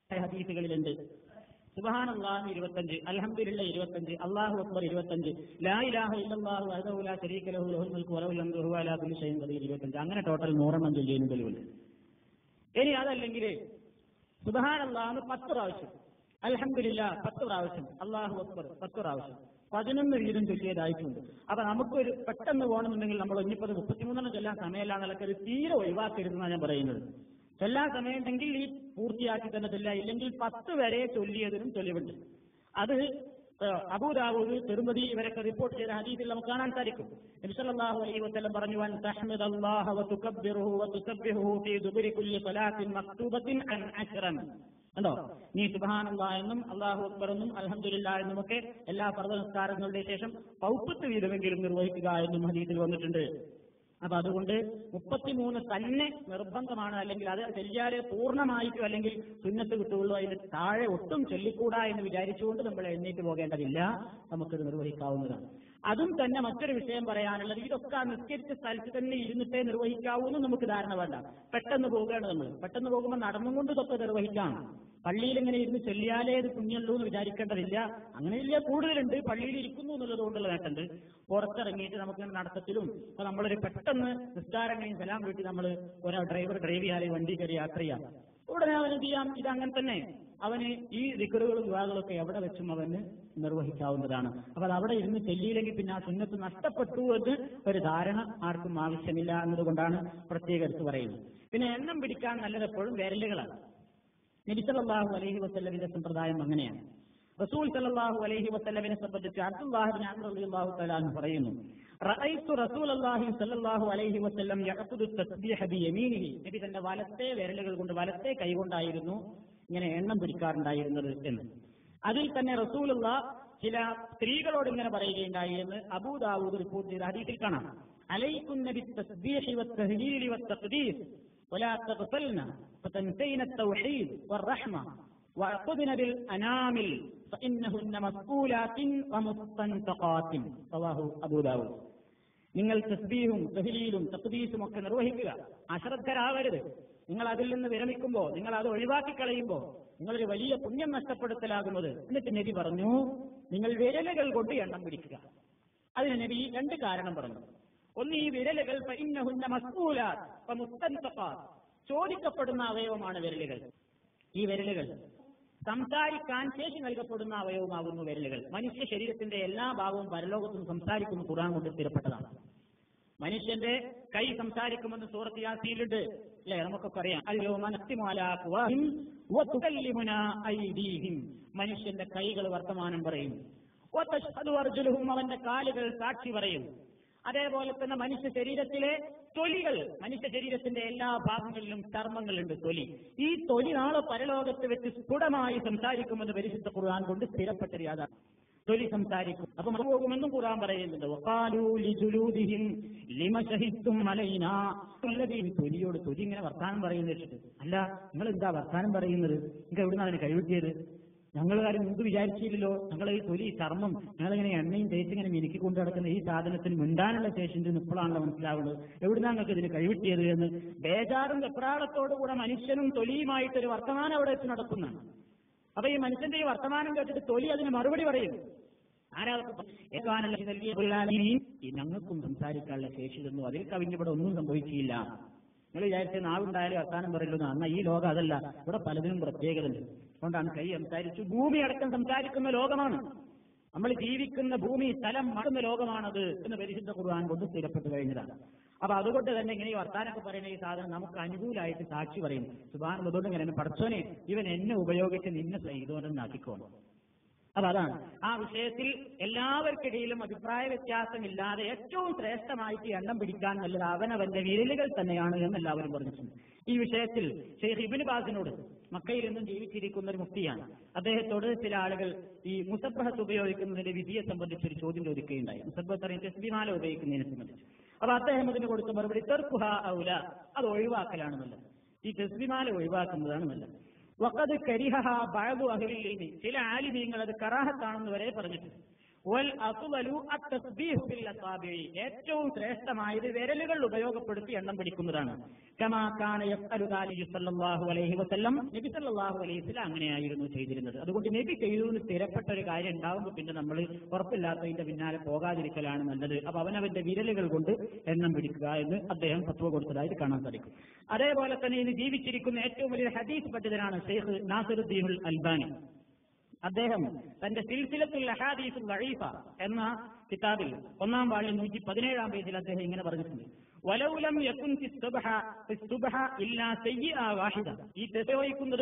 ഹദീസുകളിലുണ്ട് സുബഹാൻ അള്ളാഹു ഇരുപത്തഞ്ച് അൽഹംദുലില്ല ഇരുപത്തഞ്ച് അള്ളാഹു അക്ബർ ഇരുപത്തഞ്ച് ലാ ഇലാഹ ഇല്ലല്ലാഹു വഹദഹു ലാ ശരീക ലഹു ലഹുൽ മുൽക്കു വലഹുൽ ഹംദു വഹുവ അലാ കുല്ലി ഷൈഇൻ ഖദീർ ഇരുപത്തഞ്ച് അങ്ങനെ ടോട്ടൽ നൂറെണ്ണം ചൊല്ലിയതിന് തെളിവുണ്ട് ഇനി അതല്ലെങ്കിൽ സുബഹാൻ അള്ളാഹ് പത്ത് പ്രാവശ്യം അൽഹംദുലില്ല പത്ത് പ്രാവശ്യം അള്ളാഹു അക്ബർ പത്ത് പ്രാവശ്യം പതിനൊന്ന് വീതം ചൊല്ലിയതായിട്ടുണ്ട് അപ്പൊ നമുക്കൊരു പെട്ടെന്ന് പോകണമെന്നുണ്ടെങ്കിൽ നമ്മൾ ഇനിയിപ്പത് മുപ്പത്തിമൂന്നെണ്ണം ചൊല്ലാൻ സമയമില്ല എന്നുള്ളൊക്കെ ഒരു തീരെ ഒഴിവാക്കരുതെന്നാണ് ഞാൻ പറയുന്നത് ചൊല്ലാൻ സമയമുണ്ടെങ്കിൽ ഈ പൂർത്തിയാക്കി തന്നെ ചൊല്ല ഇല്ലെങ്കിൽ പത്ത് വരെ ചൊല്ലിയതിനും തെളിവുണ്ട് അത് ഏഹ്, അബൂദാവൂദ് തിരുമതി ഇവരൊക്കെ റിപ്പോർട്ട് ചെയ്ത ഹദീസിൽ നമുക്ക് കാണാൻ സാധിക്കും നബി സല്ലല്ലാഹു അലൈഹി വസല്ലം പറഞ്ഞു അൻ തഹ്മിദല്ലാഹ വ തുകബ്ബിറുഹു വ തുസബ്ബിഹുഹു ഫീ ദുബുരി കുല്ലി സ്വലാത്തിൻ മക്തൂബത്തിൻ അൻ അശ്റൻ കണ്ടോ നീ സുബ്ഹാനല്ലാഹ് എന്നും അല്ലാഹു അക്ബർ എന്നും അൽഹംദുലില്ലാ എന്നുമൊക്കെ എല്ലാ ഫർദ് നിസ്കാരങ്ങളുടെ ശേഷം പൗപ്പത്ത് വീതമെങ്കിലും നിർവഹിക്കുക എന്നും ഹദീസിൽ വന്നിട്ടുണ്ട് അപ്പൊ അതുകൊണ്ട് മുപ്പത്തിമൂന്ന് തന്നെ നിർബന്ധമാണ് അല്ലെങ്കിൽ അത് ചെല്ലിയാല് പൂർണ്ണമായിട്ടും അല്ലെങ്കിൽ സുന്നത്ത് കിട്ടുള്ളൂ അതിന് താഴെ ഒട്ടും ചൊല്ലിക്കൂടാ എന്ന് വിചാരിച്ചുകൊണ്ട് നമ്മൾ എഴുന്നേറ്റ് പോകേണ്ടതില്ല നമുക്കത് നിർവഹിക്കാവുന്നതാണ് അതും തന്നെ മറ്റൊരു വിഷയം പറയാനുള്ളത് ഇതൊക്കെ ആ നിസ്കരിച്ച സ്ഥലത്ത് തന്നെ ഇരുന്നിട്ടേ നിർവഹിക്കാവൂ എന്ന് നമുക്ക് ധാരണ വേണ്ട പെട്ടെന്ന് പോവുകയാണ് നമ്മൾ പെട്ടെന്ന് പോകുമ്പോൾ നടന്നുകൊണ്ട് ഇതൊക്കെ നിർവഹിക്കാം പള്ളിയിൽ ഇങ്ങനെ ഇരുന്ന് ചൊല്ലിയാലേ ഇത് പുണ്യമുള്ളൂ എന്ന് വിചാരിക്കേണ്ടതില്ല അങ്ങനെയില്ല കൂടുതലുണ്ട് പള്ളിയിൽ ഇരിക്കുന്നു എന്നുള്ളത് കൊണ്ടുള്ള നേട്ടമുണ്ട് പുറത്തിറങ്ങിയിട്ട് നമുക്ക് നടത്തത്തിലും ഇപ്പൊ നമ്മളൊരു പെട്ടെന്ന് നിസ്കാരം കഴിഞ്ഞ് സലാം വീട്ടി നമ്മൾ ഒരാൾ ഡ്രൈവർ ഡ്രൈവ് ചെയ്യാതെ വണ്ടി കയറി യാത്ര ചെയ്യാം ഉടനെ അവന് എന്ത് ചെയ്യാം ഇത് അങ്ങനെ തന്നെ അവന് ഈ ദിക്കറുകളും ദുവാകളൊക്കെ എവിടെ വെച്ചും അവന് നിർവഹിക്കാവുന്നതാണ് അപ്പൊ അത് അവിടെ ഇരുന്ന് ചെല്ലിയില്ലെങ്കിൽ പിന്നെ ആ സുന്നത്ത് നഷ്ടപ്പെട്ടു എന്ന് ഒരു ധാരണ ആർക്കും ആവശ്യമില്ല എന്നതുകൊണ്ടാണ് പ്രത്യേക എടുത്ത് പറയുന്നത് പിന്നെ എണ്ണം പിടിക്കാൻ നല്ലത് എപ്പോഴും വിരലുകളാണ് നബി സല്ലല്ലാഹു അലൈഹി വസല്ലമിന്റെ സമ്പ്രദായം അങ്ങനെയാണ് റസൂൽ സല്ലല്ലാഹു അലൈഹി വസല്ലമിനെ സംബന്ധിച്ച് അബ്ദുല്ലാഹി ബിൻ അംർ റളിയല്ലാഹു തആല അൻഹു പറയുന്നു റഅയ്തു റസൂലല്ലാഹി സല്ലല്ലാഹു അലൈഹി വസല്ലം യഖ്തുദു തസ്ബീഹ ബിയമീനിഹി നബി തന്റെ വലത്തെ വിരലുകൾ കൊണ്ട് വലത്തെ കൈകൊണ്ടായിരുന്നു ഇങ്ങനെ എണ്ണം പിടിക്കാറുണ്ടായിരുന്നത് എന്ന് അതിൽ തന്നെ റസൂലുള്ള ചില സ്ത്രീകളോട് ഇങ്ങനെ പറയുകയുണ്ടായി എന്ന് അബൂദാവൂദ് റിപ്പോർട്ട് ചെയ്ത ഹദീസിൽ കാണാം അലൈക്കും നബി തസ്ബീഹി വത്തഹ്ലീലി വത്തഖ്ദീസ് ولا تغفلن فتنسين التوحيد والرحمة وأخذن بالأنامل فإنهن مسؤولات ومستنطقات رواه أبو داود നിങ്ങൾ തസ്ബീഹും തഹ്ലീലും തക്ദീസും ഒക്കെ നിർവഹിക്കുക അശ്രദ്ധരാവരുത് നിങ്ങൾ അതിൽ നിന്ന് വിരമിക്കുമ്പോൾ നിങ്ങൾ അത് ഒഴിവാക്കി കളയുമ്പോൾ നിങ്ങളൊരു വലിയ പുണ്യം നഷ്ടപ്പെടുത്തലാകുന്നത് എന്നിട്ട് നബി പറഞ്ഞു നിങ്ങൾ വിരലുകൾ കൊണ്ട് എണ്ണം പിടിക്കുക അതിന് നബി രണ്ട് കാരണം പറഞ്ഞു ഒന്ന് ഈ വിരലുകൾ ഫഇന്നഹുന്ന മസ്ഊലാത്ത് വമുസ്തൻതഖാത്ത്. ചോദിക്കപ്പെടുന്ന അവയവമാണ് വിരലുകൾ ഈ വിരലുകൾ സംസാരിക്കാൻ ശേഷി നൽകപ്പെടുന്ന അവയവമാകുന്നു വിരലുകൾ മനുഷ്യ ശരീരത്തിന്റെ എല്ലാ ഭാഗവും പരലോകത്തും സംസാരിക്കുന്ന ഖുർആൻ കൊണ്ട് സ്ഥിരപ്പെട്ടതാണ് മനുഷ്യന്റെ കൈ സംസാരിക്കുമെന്ന് സൂറത്ത് യാസീലുണ്ട് അല്ലെ നമുക്കൊക്കെ അറിയാം അയ്യോ മനസ്സിമാലാക്കുവാഹിം മനുഷ്യന്റെ കൈകൾ വർത്തമാനം പറയും വതശ്ഹദു അർജുലുഹും അവന്റെ കാലുകൾ സാക്ഷി പറയും അതേപോലെ തന്നെ മനുഷ്യ ശരീരത്തിലെ തൊലികൾ മനുഷ്യ ശരീരത്തിന്റെ എല്ലാ ഭാഗങ്ങളിലും ചർമ്മങ്ങളുണ്ട് തൊലി ഈ തൊലി നാളെ പരലോകത്ത് വെച്ച് സ്ഫുടമായി സംസാരിക്കുമെന്ന് പരിശുദ്ധ ഖുർആൻ കൊണ്ട് സ്ഥിരപ്പെട്ട യാഥാർത്ഥ്യം തൊലി സംസാരിക്കും അപ്പൊ മറു പോകുമെന്നും ഖുർആൻ പറയുന്നുണ്ട് വഖാലൂ ലിജുലൂദിഹിം ലിമ ശഹിദ്തും അലൈനാ ഉല്ലദീൻ തൊലിയോട് തൊലി ഇങ്ങനെ വർത്താനം പറയുന്നത് വെച്ചിട്ട് അല്ല നിങ്ങൾ എന്താ വർത്താനം പറയുന്നത് നിങ്ങൾക്ക് എവിടുന്ന അതിന് കഴിവിട്ടിയത് ഞങ്ങൾ കാര്യം മുമ്പ് വിചാരിച്ചില്ലല്ലോ ഞങ്ങൾ ഈ തൊലി ചർമ്മം ഞങ്ങളിങ്ങനെ എണ്ണയും തേച്ചിങ്ങനെ മിനുക്കി കൊണ്ടു നടക്കുന്ന ഈ സാധനത്തിന് മിണ്ടാനുള്ള ശേഷിന്റെ ഇപ്പോഴാണല്ലോ മനസ്സിലാവുന്നത് എവിടുന്ന ഞങ്ങൾക്ക് ഇതിന് കഴിവിട്ടിയത് എന്ന് ബേജാറും വെപ്രാളത്തോടുകൂടെ മനുഷ്യനും തൊലിയുമായിട്ടൊരു വർത്തമാനം അവിടെ വെച്ച് നടക്കുന്നതാണ് അപ്പൊ ഈ മനുഷ്യന്റെ ഈ വർത്തമാനം കേട്ടിട്ട് തൊലി അതിന് മറുപടി പറയും ഈ ഞങ്ങൾക്കും സംസാരിക്കാനുള്ള ശേഷി തന്നു അതിൽ കവിഞ്ഞിവിടെ ഒന്നും സംഭവിച്ചില്ല നിങ്ങൾ വിചാരിച്ച നാവുണ്ടായാലും വർത്താനം പറയല്ലോ അന്ന ഈ ലോകം അതല്ല ഇവിടെ പലതിനും പ്രത്യേകതയുണ്ട് അതുകൊണ്ടാണ് കൈ സംസാരിച്ചു ഭൂമി അടക്കം സംസാരിക്കുന്ന ലോകമാണ് നമ്മൾ ജീവിക്കുന്ന ഭൂമി സ്ഥലം മറന്ന ലോകമാണത് എന്ന് പരിശുദ്ധ ഖുർആൻ കൊണ്ട് സ്ഥിരപ്പെട്ടു കഴിഞ്ഞതാണ് അപ്പൊ അതുകൊണ്ട് തന്നെ ഇങ്ങനെ ഈ വർത്താനൊക്കെ പറയുന്ന ഈ സാധനം നമുക്ക് അനുകൂലമായിട്ട് സാക്ഷി പറയും സുബാൻ അതുകൊണ്ട് ഇങ്ങനെ പഠിച്ചോനെ ഇവൻ എന്നെ ഉപയോഗിച്ച് നിന്നെ ഇതുകൊണ്ടെന്നാക്കിക്കോണം അപ്പൊ അതാണ് ആ വിഷയത്തിൽ എല്ലാവർക്കിടയിലും അഭിപ്രായ വ്യത്യാസമില്ലാതെ ഏറ്റവും ശ്രേഷ്ഠമായിട്ട് എണ്ണം പിടിക്കാൻ നല്ലത് അവനവന്റെ വിരലുകൾ തന്നെയാണ് എന്ന് എല്ലാവരും പറഞ്ഞിട്ടുണ്ട് ഈ വിഷയത്തിൽ ഷെയ്ഖ് ഇബിന് ബാസിനോട് മക്കയിൽ നിന്നും ജീവിച്ചിരിക്കുന്ന ഒരു മുഫ്തിയാണ് അദ്ദേഹത്തോട് ചില ആളുകൾ ഈ മുസബഹത്ത് ഉപയോഗിക്കുന്നതിന്റെ വിധിയെ സംബന്ധിച്ച് ഒരു ചോദ്യം ചോദിക്കുകയുണ്ടായി മുസബഹത്ത് അറിയാൻ തെസ്ബിമാല ഉപയോഗിക്കുന്നതിനെ സംബന്ധിച്ച് അപ്പൊ അദ്ദേഹം അതിന് കൊടുത്ത മറുപടി തെർക്കുഹ ഔല അത് ഒഴിവാക്കലാണ് നല്ലത് ഈ തെസ്ബിമാല ഒഴിവാക്കുന്നതാണ് നല്ലത് വക്കത് കരിഹ ബഴബു അഹലിൽ ചില ആലിമീങ്ങൾ അത് കറാഹത്താണെന്ന് വരെ പറഞ്ഞിട്ടുണ്ട് വൽ അഫ്ളലു അത്തസ്ബീഹു ബിൽ അസാബിഇ ഏറ്റവും ശ്രേഷ്ഠമായത് വിരലുകൾ ഉപയോഗപ്പെടുത്തി എണ്ണം പിടിക്കുന്നതാണ് കമാ കാന യഫ്അലു ദാലിഹി സല്ലല്ലാഹു അലൈഹി വസല്ലം നബി സല്ലല്ലാഹു അലൈഹി വസല്ലം അങ്ങനെയായിരുന്നു ചെയ്തിരുന്നത് അതുകൊണ്ട് നബി ചെയ്തതിന് സ്ഥിരപ്പെട്ട ഒരു കാര്യം ഉണ്ടാകുമ്പോൾ പിന്നെ നമ്മൾ ഉറപ്പില്ലാത്തതിന്റെ പിന്നാലെ പോകാതിരിക്കലാണ് നല്ലത് അപ്പൊ അവനവന്റെ വിരലുകൾ കൊണ്ട് എണ്ണം പിടിക്കുക എന്ന് അദ്ദേഹം ഫത്വ കൊടുത്തതായിട്ട് കാണാൻ സാധിക്കും അതേപോലെ തന്നെ ഇന്ന് ജീവിച്ചിരിക്കുന്ന ഏറ്റവും വലിയ ഹദീസ് പണ്ഡിതനാണ് ഷെയ്ഖ് നാസിറുദ്ദീനുൽ അൽബാനി അദ്ദേഹം തന്റെ സിൽസിലത്തുൽ അഹാദീസുൽ വഴീഫ എന്ന കിതാബിൽ ഒന്നാം വാളിൽ നൂറ്റി പതിനേഴാം പേജിൽ അദ്ദേഹം ഇങ്ങനെ പറഞ്ഞിട്ടുണ്ട് വലൗലം യക്കുൻ ഫി സുബ്ഹ ഫി സുബ്ഹ ഇല്ലാ സയ്യിഅ വാഹിദ ഈ തെസവഹിക്കുന്നത്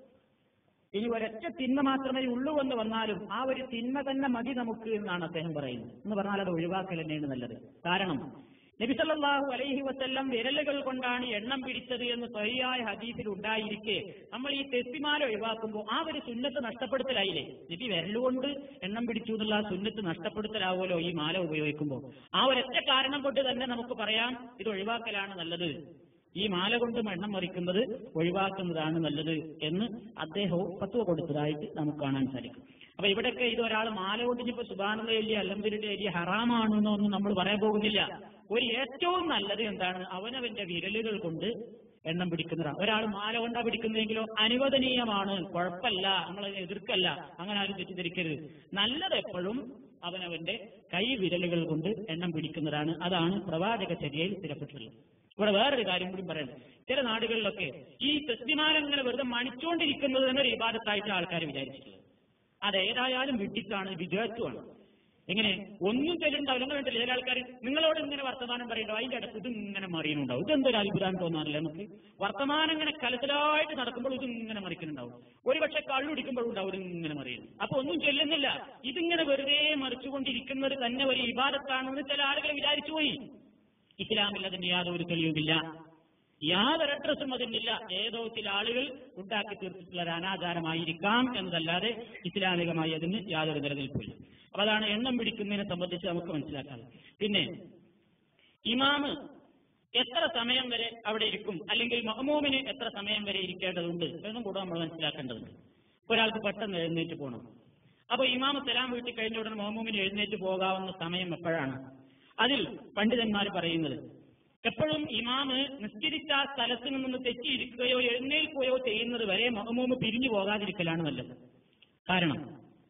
ഇനി ഒരൊറ്റ തിന്മ മാത്രമേ ഉള്ളൂ എന്ന് വന്നാലും ആ ഒരു തിന്മ തന്നെ മതി നമുക്ക് എന്നാണ് അദ്ദേഹം പറയുന്നത് എന്ന് പറഞ്ഞാൽ അത് ഒഴിവാക്കൽ തന്നെയാണ് നല്ലത് കാരണം നബിസല്ലാഹു അലൈഹി വസല്ലം വിരലുകൾ കൊണ്ടാണ് എണ്ണം പിടിച്ചത് എന്ന് സ്വയായ ഹദീസിൽ ഉണ്ടായിരിക്കെ നമ്മൾ ഈ തെസ്സിമാല ഒഴിവാക്കുമ്പോൾ ആ ഒരു സുന്നത്ത് നഷ്ടപ്പെടുത്തലായില്ലേ നബി വിരലുകൊണ്ട് എണ്ണം പിടിച്ചു എന്നുള്ള ആ സുന്നത്ത് നഷ്ടപ്പെടുത്തലാവുമല്ലോ ഈ മാല ഉപയോഗിക്കുമ്പോൾ ആ ഒരൊറ്റ കാരണം കൊണ്ട് തന്നെ നമുക്ക് പറയാം ഇത് ഒഴിവാക്കലാണ് നല്ലത് ഈ മാല കൊണ്ട് എണ്ണം മറിക്കുന്നത് ഒഴിവാക്കുന്നതാണ് നല്ലത് എന്ന് അദ്ദേഹവും പത്തുവ കൊടുത്തതായിട്ട് നമുക്ക് കാണാൻ സാധിക്കും അപ്പൊ ഇവിടെയൊക്കെ ഇത് ഒരാൾ മാല കൊണ്ട് ഇനിയിപ്പോ സുബാനുള്ള ഏരിയ അല്ലംബിരുടെ ഏരിയ ഹറാമാണെന്നോ ഒന്നും നമ്മൾ പറയാൻ പോകുന്നില്ല ഒരു ഏറ്റവും നല്ലത് എന്താണ് അവനവന്റെ വിരലുകൾ കൊണ്ട് എണ്ണം പിടിക്കുന്നതാണ് ഒരാൾ മാല കൊണ്ടാ പിടിക്കുന്നതെങ്കിലോ അനുവദനീയമാണ് കുഴപ്പമല്ല നമ്മളതിനെ എതിർക്കല്ല അങ്ങനെ ആരും തെറ്റിദ്ധരിക്കരുത് നല്ലത് എപ്പോഴും അവനവന്റെ കൈ വിരലുകൾ കൊണ്ട് എണ്ണം പിടിക്കുന്നതാണ് അതാണ് പ്രവാചക ചര്യയിൽ സ്ഥിരപ്പെട്ടിട്ടുള്ളത് ഇവിടെ വേറൊരു കാര്യം കൂടി പറയണം ചില നാടുകളിലൊക്കെ ഈ തെസ്തിമാനം ഇങ്ങനെ വെറുതെ മണിച്ചുകൊണ്ടിരിക്കുന്നത് തന്നെ ഒരു ഇബാദത്തായിട്ട് ആൾക്കാർ വിചാരിച്ചിട്ടുള്ളത് അതേതായാലും വിഡിത്താണ് വിദ്വേഷമാണ് എങ്ങനെ ഒന്നും ചെല്ലുണ്ടാവില്ല അങ്ങനെ ഉണ്ടല്ലോ ചില ആൾക്കാർ നിങ്ങളോട് ഇങ്ങനെ വർത്തമാനം പറയുന്നുണ്ടോ അതിന്റെ അടുത്ത് ഇത് ഇങ്ങനെ മറിയുന്നുണ്ടാവും ഇതെന്തൊരു അത്ഭുതം തോന്നാറില്ല നമുക്ക് വർത്തമാനം ഇങ്ങനെ കലത്തിലായിട്ട് നടക്കുമ്പോൾ ഇത് ഇങ്ങനെ മറിക്കുന്നുണ്ടാവും ഒരു പക്ഷെ കള്ളുടിക്കുമ്പോഴും ഉണ്ടാവും ഇത് ഇങ്ങനെ മറിയുന്നു അപ്പൊ ഒന്നും ചെല്ലുന്നില്ല ഇതിങ്ങനെ വെറുതെ മറിച്ചുകൊണ്ടിരിക്കുന്നത് തന്നെ ഒരു ഇബാദത്താണെന്ന് ചില ആളുകൾ വിചാരിച്ചു പോയി ഇസ്ലാമിൽ അതിന് യാതൊരു തെളിവുമില്ല യാതൊരു അഡ്രസ്സും അതിനില്ല ഏതോ ചില ആളുകൾ ഉണ്ടാക്കി തീർത്തിട്ടുള്ള ഒരു അനാചാരമായിരിക്കാം എന്നതല്ലാതെ ഇസ്ലാമികമായി അതിന് യാതൊരു നിലനിൽപ്പില്ല അപ്പൊ അതാണ് എണ്ണം പിടിക്കുന്നതിനെ സംബന്ധിച്ച് നമുക്ക് മനസ്സിലാക്കാം പിന്നെ ഇമാമ് എത്ര സമയം വരെ അവിടെ ഇരിക്കും അല്ലെങ്കിൽ മഹമൂമിന് എത്ര സമയം വരെ ഇരിക്കേണ്ടതുണ്ട് എന്നും കൂടെ നമ്മൾ മനസ്സിലാക്കേണ്ടതുണ്ട് ഒരാൾക്ക് പെട്ടെന്ന് എഴുന്നേറ്റ് പോകണം അപ്പൊ ഇമാമ് സലാം വീട്ടിൽ കഴിഞ്ഞ ഉടനെ മഹമൂമിന് എഴുന്നേറ്റ് പോകാവുന്ന സമയം എപ്പോഴാണ് അതിൽ പണ്ഡിതന്മാർ പറയുന്നത് എപ്പോഴും ഇമാമ് നിസ്കരിച്ച ആ സ്ഥലത്ത് നിന്ന് തെറ്റിയിരിക്കുകയോ എഴുന്നേൽക്കുകയോ ചെയ്യുന്നത് വരെ മഹമൂമ് പിരിഞ്ഞു പോകാതിരിക്കലാണ് നല്ലത് കാരണം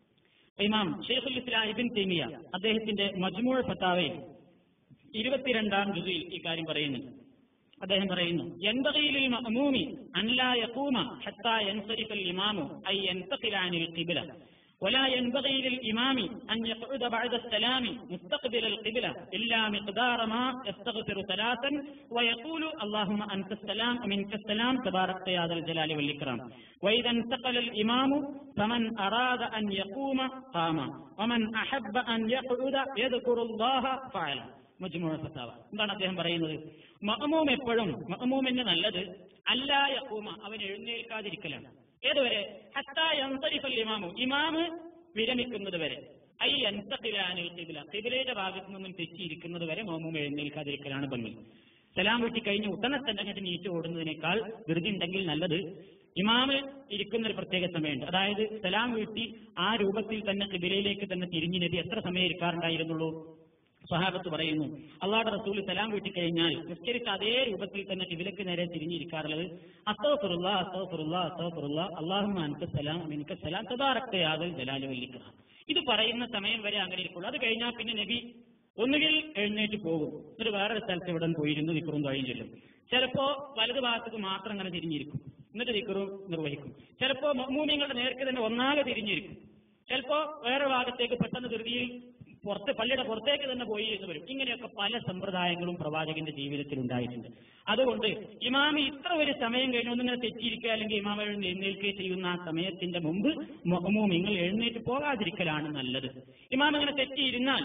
ഇമാം ഷെയ്ഖുൽ ഇസ്ലാം ഇബിൻ തൈമിയ അദ്ദേഹത്തിന്റെ മജ്മൂഴ് ഫത്താവയിൽ ഇരുപത്തിരണ്ടാം ജുസിൽ ഈ കാര്യം പറയുന്നുണ്ട് അദ്ദേഹം പറയുന്നു എന്തകയിലിൽ മഅമൂമി അൻലാ യഖൂമ ഹത്താ യൻസരിഫൽ ഇമാമു ഐ യൻതഖിലാനിൽ ഖിബ്ല ولا ينبغي للإمام أن يقعد بعد السلام مستقبل القبلة إلا مقدار ما يستغفر ثلاثا ويقول اللهم أنت السلام ومنك السلام تبارك يا ذا الجلال والإكرام وإذا انتقل الإمام فمن أراد أن يقوم قام ومن أحب أن يقعد يذكر الله فعل മജ്മൂഴ ഫത്താവ എന്താണ് അദ്ദേഹം പറയുന്നത് മഅമൂം എപ്പോഴും മഅമൂമിന് നല്ലത് അല്ലാ യഖൂമ അവൻ എഴുന്നേൽക്കാതിരിക്കലാണ് ഏതുവരെ ഹത്താ യൻസരിഫൽ ഇമാമു ഇമാമ് വിരമിക്കുന്നത് വരെ ഐ അൻസഖിലാനിൽ ഖിബ്ല ഖിബ്ലയുടെ ഭാഗത്തു നിന്നും തെറ്റിയിരിക്കുന്നത് വരെ മഅമൂം എഴുന്നേൽക്കാതിരിക്കലാണ് ഭംഗി സലാം വീട്ടി കഴിഞ്ഞ് ഉടനെ തന്നെ അങ്ങോട്ട് നീറ്റ് ഓടുന്നതിനേക്കാൾ വെറുതെ ഉണ്ടെങ്കിൽ നല്ലത് ഇമാമ് ഇരിക്കുന്ന ഒരു പ്രത്യേക സമയമുണ്ട് അതായത് സലാം വീട്ടി ആ രൂപത്തിൽ തന്നെ കിബിലയിലേക്ക് തന്നെ തിരിഞ്ഞു നബി എത്ര സമയം ഇരിക്കാറുണ്ടായിരുന്നുള്ളൂ സഹാബത്ത് പറയുന്നു അള്ളാഹുടെ റസൂൽ സലാം വീട്ടി കഴിഞ്ഞാൽ നിസ്കരിച്ച അതേ രൂപത്തിൽ തന്നെ കിബിലക്ക് നേരെ തിരിഞ്ഞിരിക്കാറുള്ളത് അസ്തഫറുള്ള അസ്തഫറുള്ള അസ്തഫറുള്ള അള്ളാഹു അനക്ക് സലാം എനിക്ക് സലാം തദാറക്ത യാദൽ ജലാലു വല്ലിക്ക ഇത് പറയുന്ന സമയം വരെ അങ്ങനെ ഇരിക്കുള്ളൂ അത് കഴിഞ്ഞാൽ പിന്നെ നബി ഒന്നുകിൽ എഴുന്നേറ്റ് പോകും എന്നിട്ട് വേറൊരു സ്ഥലത്ത് ഇവിടെ പോയിരുന്നു നിക്കറും കഴിയും ചെല്ലും ചിലപ്പോ വലതു ഭാഗത്തേക്ക് മാത്രം അങ്ങനെ തിരിഞ്ഞിരിക്കും എന്നിട്ട് നിക്കറും നിർവഹിക്കും ചിലപ്പോ മൂമിങ്ങളുടെ നേർക്ക് തന്നെ ഒന്നാകെ തിരിഞ്ഞിരിക്കും ചിലപ്പോ വേറെ ഭാഗത്തേക്ക് പെട്ടെന്ന് ധൃതിയിൽ പുറത്ത് പള്ളിയുടെ പുറത്തേക്ക് തന്നെ പോയി എന്ന് വരും ഇങ്ങനെയൊക്കെ പല സമ്പ്രദായങ്ങളും പ്രവാചകന്റെ ജീവിതത്തിൽ ഉണ്ടായിട്ടുണ്ട് അതുകൊണ്ട് ഇമാമി ഇത്ര ഒരു സമയം കഴിഞ്ഞ് ഒന്നിങ്ങനെ തെറ്റിയിരിക്കുക അല്ലെങ്കിൽ ഇമാമ എഴുന്നേൽക്കുകയോ ചെയ്യുന്ന ആ സമയത്തിന്റെ മുമ്പ് നിങ്ങൾ എഴുന്നേറ്റ് പോകാതിരിക്കലാണ് നല്ലത് ഇമാം ഇങ്ങനെ തെറ്റിയിരുന്നാൽ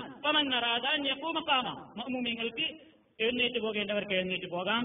മഹമൂമിങ്ങൾക്ക് എഴുന്നേറ്റ് പോകേണ്ടവർക്ക് എഴുന്നേറ്റ് പോകാം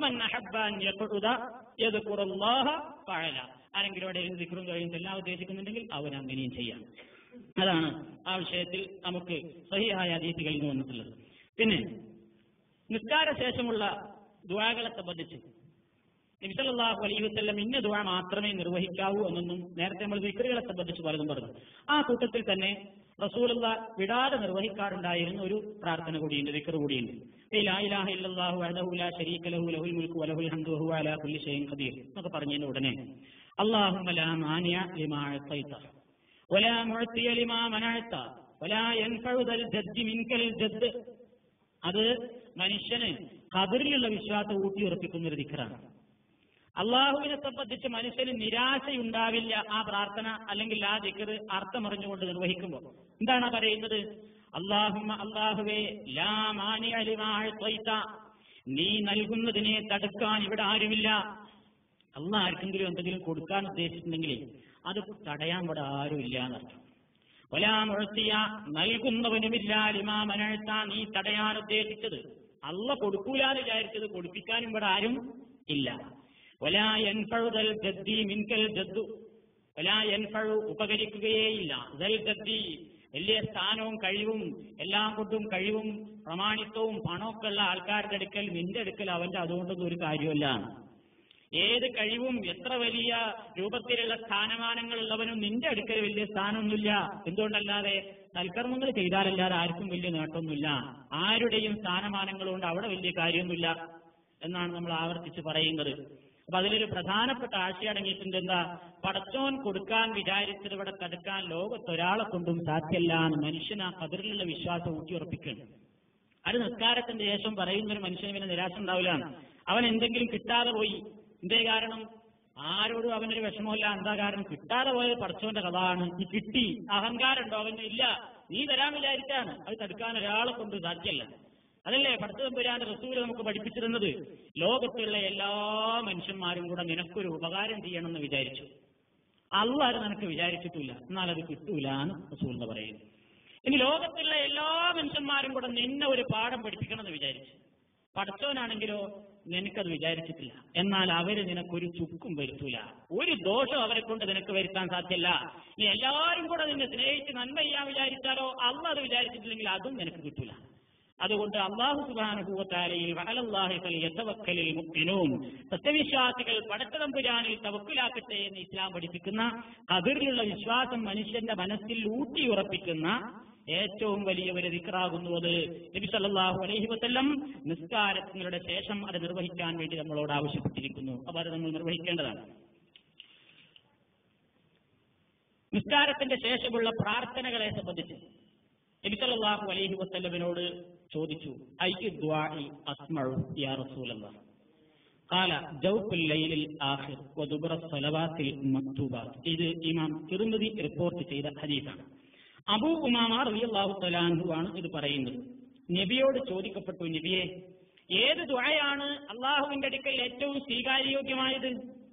ആരെങ്കിലും അവിടെ എഴുതി ദിക്റും കഴിയും ചെല്ലാൻ ഉദ്ദേശിക്കുന്നുണ്ടെങ്കിൽ അവൻ അങ്ങനെയും ചെയ്യാം അതാണ് ആ വിഷയത്തിൽ നമുക്ക് സഹിയായ അതീതികളിൽ നിന്ന് വന്നിട്ടുള്ളത് പിന്നെ നിസ്കാര ശേഷമുള്ള ദുവാകളെ സംബന്ധിച്ച് നബിസല്ലാഹു അലൈഹി വസ്ല്ലം ഇന്ന ദുവ മാത്രമേ നിർവഹിക്കാവൂ എന്നൊന്നും നേരത്തെ നമ്മൾ വിക്രികളെ സംബന്ധിച്ച് പലതും പറഞ്ഞു ആ കൂട്ടത്തിൽ തന്നെ റസൂലുള്ള വിടാതെ നിർവഹിക്കാറുണ്ടായിരുന്ന ഒരു പ്രാർത്ഥന കൂടിയുണ്ട് ദിക്കർ കൂടിയുണ്ട് ഈ ലാ ഇലാഹ ഇല്ലല്ലാഹു വഹ്ദഹു ലാ ശരീക ലഹു ലഹുൽ മുൽക്കു വലഹുൽ ഹംദു വഹുവ അലാ കുല്ലി ഷൈഇൻ ഖദീർ എന്നൊക്കെ പറഞ്ഞതിന്റെ ഉടനെ അല്ലാഹുമ്മ ലാ മാനിയ ലിമാ അഅതൈത വലാ മുഅ്തിയ ലിമാ മനഅത വലാ യൻഫഉ ദൽ ജദ്ദി മിൻകൽ ജദ്ദ് അത് മനുഷ്യന് ഖബറിലുള്ള വിശ്വാസം ഊട്ടിയുറപ്പിക്കുന്ന ഒരു ദിക്കറാണ് അള്ളാഹുവിനെ സംബന്ധിച്ച് മനുഷ്യന് നിരാശയുണ്ടാവില്ല ആ പ്രാർത്ഥന അല്ലെങ്കിൽ ആ ദിക്കർ അർത്ഥമറിഞ്ഞുകൊണ്ട് നിർവഹിക്കുമ്പോൾ എന്താണ് പറയുന്നത് അള്ളാഹുമ്മ അള്ളാഹുവേ ലാ മാനി നീ നൽകുന്നതിനെ തടുക്കാൻ ഇവിടെ ആരുമില്ല അല്ല ആർക്കെങ്കിലും എന്തെങ്കിലും കൊടുക്കാൻ ഉദ്ദേശിച്ചിട്ടുണ്ടെങ്കിൽ അത് തടയാൻ ഇവിടെ ആരുമില്ല എന്നർത്ഥം ഒലാമുഴത്തിയ നൽകുന്നവനുമില്ല ലിമാ മനഴ്ത്ത നീ തടയാൻ ഉദ്ദേശിച്ചത് അല്ല കൊടുക്കൂലെന്ന് വിചാരിച്ചത് കൊടുപ്പിക്കാനും ഇവിടെ ആരും ഇല്ല ഒലാ എൻഫഴുതൽ ജദ്ദി മിൻകൽ ജദ്ദു ഒലാ എൻഫഴു ഉപകരിക്കുകയേയില്ല ദൽ ജദ്ദി വലിയ സ്ഥാനവും കഴിവും എല്ലാം കൊണ്ടും കഴിവും പ്രമാണിത്വവും പണമൊക്കെ ഉള്ള ആൾക്കാരുടെ അടുക്കൽ നിന്റെ അടുക്കൽ അവന്റെ അതുകൊണ്ടൊന്നും ഒരു കാര്യമല്ല ഏത് കഴിവും എത്ര വലിയ രൂപത്തിലുള്ള സ്ഥാനമാനങ്ങളുള്ളവനും നിന്റെ അടുക്കൽ വലിയ സ്ഥാനമൊന്നുമില്ല എന്തുകൊണ്ടല്ലാതെ സൽക്കർമ്മങ്ങൾ ചെയ്താലല്ലാതെ ആർക്കും വലിയ നേട്ടമൊന്നുമില്ല ആരുടെയും സ്ഥാനമാനങ്ങൾ കൊണ്ട് അവിടെ വലിയ കാര്യമൊന്നുമില്ല എന്നാണ് നമ്മൾ ആവർത്തിച്ച് പറയുന്നത് അപ്പൊ അതിലൊരു പ്രധാനപ്പെട്ട ആശയം അടങ്ങിയിട്ടുണ്ട് എന്താ പടച്ചോൻ കൊടുക്കാൻ വിചാരിച്ചത് ഇവിടെ തടുക്കാൻ ലോകത്തൊരാളെ കൊണ്ടും സാധ്യല്ല എന്ന് മനുഷ്യൻ ആ കതിരിലുള്ള വിശ്വാസം ഊട്ടിയുറപ്പിക്കണം അത് നിസ്കാരത്തിന്റെ ശേഷം പറയുന്ന ഒരു മനുഷ്യന് പിന്നെ നിരാശ ഉണ്ടാവില്ല അവൻ എന്തെങ്കിലും കിട്ടാതെ പോയി എന്തേ കാരണം ആരോടും അവനൊരു വിഷമമില്ല എന്താ കാരണം കിട്ടാതെ പോയത് പടച്ചോന്റെ കഥാണ് ഈ കിട്ടി അഹങ്കാരം ഉണ്ടോ അവന് ഇല്ല നീ തരാൻ വിചാരിച്ചാണ് അത് തടുക്കാൻ ഒരാളെ കൊണ്ട് സാധ്യമല്ല അതല്ലേ പടച്ചതമ്പുരാന്റെ റസൂല് നമുക്ക് പഠിപ്പിച്ചിരുന്നത് ലോകത്തുള്ള എല്ലാ മനുഷ്യന്മാരും കൂടെ നിനക്കൊരു ഉപകാരം ചെയ്യണമെന്ന് വിചാരിച്ചു അള്ള അത് നിനക്ക് വിചാരിച്ചിട്ടില്ല എന്നാൽ അത് കിട്ടൂല എന്ന് റസൂൽ എന്ന് പറയുന്നു ഇനി ലോകത്തുള്ള എല്ലാ മനുഷ്യന്മാരും കൂടെ നിന്നെ ഒരു പാഠം പഠിപ്പിക്കണമെന്ന് വിചാരിച്ചു പഠിച്ചവനാണെങ്കിലോ നിനക്കത് വിചാരിച്ചിട്ടില്ല എന്നാൽ അവര് നിനക്കൊരു ചുക്കും വരുത്തൂല ഒരു ദോഷം അവരെ കൊണ്ട് നിനക്ക് വരുത്താൻ സാധ്യല്ല നീ എല്ലാവരും കൂടെ നിന്നെ സ്നേഹിച്ച് നന്മ ചെയ്യാൻ വിചാരിച്ചാലോ അള്ള അത് വിചാരിച്ചിട്ടില്ലെങ്കിൽ അതും നിനക്ക് കിട്ടൂല അതുകൊണ്ട് അള്ളാഹു സുബാനുഭൂവത്താലയിൽ വഹലല്ലാഹിൽ മുക്തിനും സത്യവിശ്വാസികൾ പടച്ചതമ്പുരാനിൽ തവക്കുലാക്കട്ടെ എന്ന് ഇസ്ലാം പഠിപ്പിക്കുന്ന അതിരിലുള്ള വിശ്വാസം മനുഷ്യന്റെ മനസ്സിൽ ഊട്ടിയുറപ്പിക്കുന്ന ഏറ്റവും വലിയ ഒരു ദിക്റാകുന്നു അത് നബി സല്ലല്ലാഹു അലൈഹി വസല്ലം നിസ്കാരങ്ങളുടെ ശേഷം അത് നിർവഹിക്കാൻ വേണ്ടി നമ്മളോട് ആവശ്യപ്പെട്ടിരിക്കുന്നു അപ്പോൾ അത് നമ്മൾ നിർവഹിക്കേണ്ടതാണ് നിസ്കാരത്തിന്റെ ശേഷമുള്ള പ്രാർത്ഥനകളെ സംബന്ധിച്ച് നബി സല്ലല്ലാഹു അലൈഹി വസല്ലമിനോട് ചോദിച്ചു അയ്യു ദ്വാഇ അസ്മഉ യാ റസൂലല്ലാഹ് قال جوف الليل الآخر ودبر الصلوات المكتوبات ഇത് ഇമാം തിരുമതി റിപ്പോർട്ട് ചെയ്ത ഹദീസാണ് അബൂ ഉമാമ റളിയല്ലാഹു തആലാഹു ആണ് ഇത് പറയുന്നത് നബിയോട് ചോദിക്കപ്പെട്ടു നബിയെ ഏത് ദുആയാണ് അള്ളാഹുവിന്റെ അടുക്കൽ ഏറ്റവും സ്വീകാര്യോഗ്യമായത്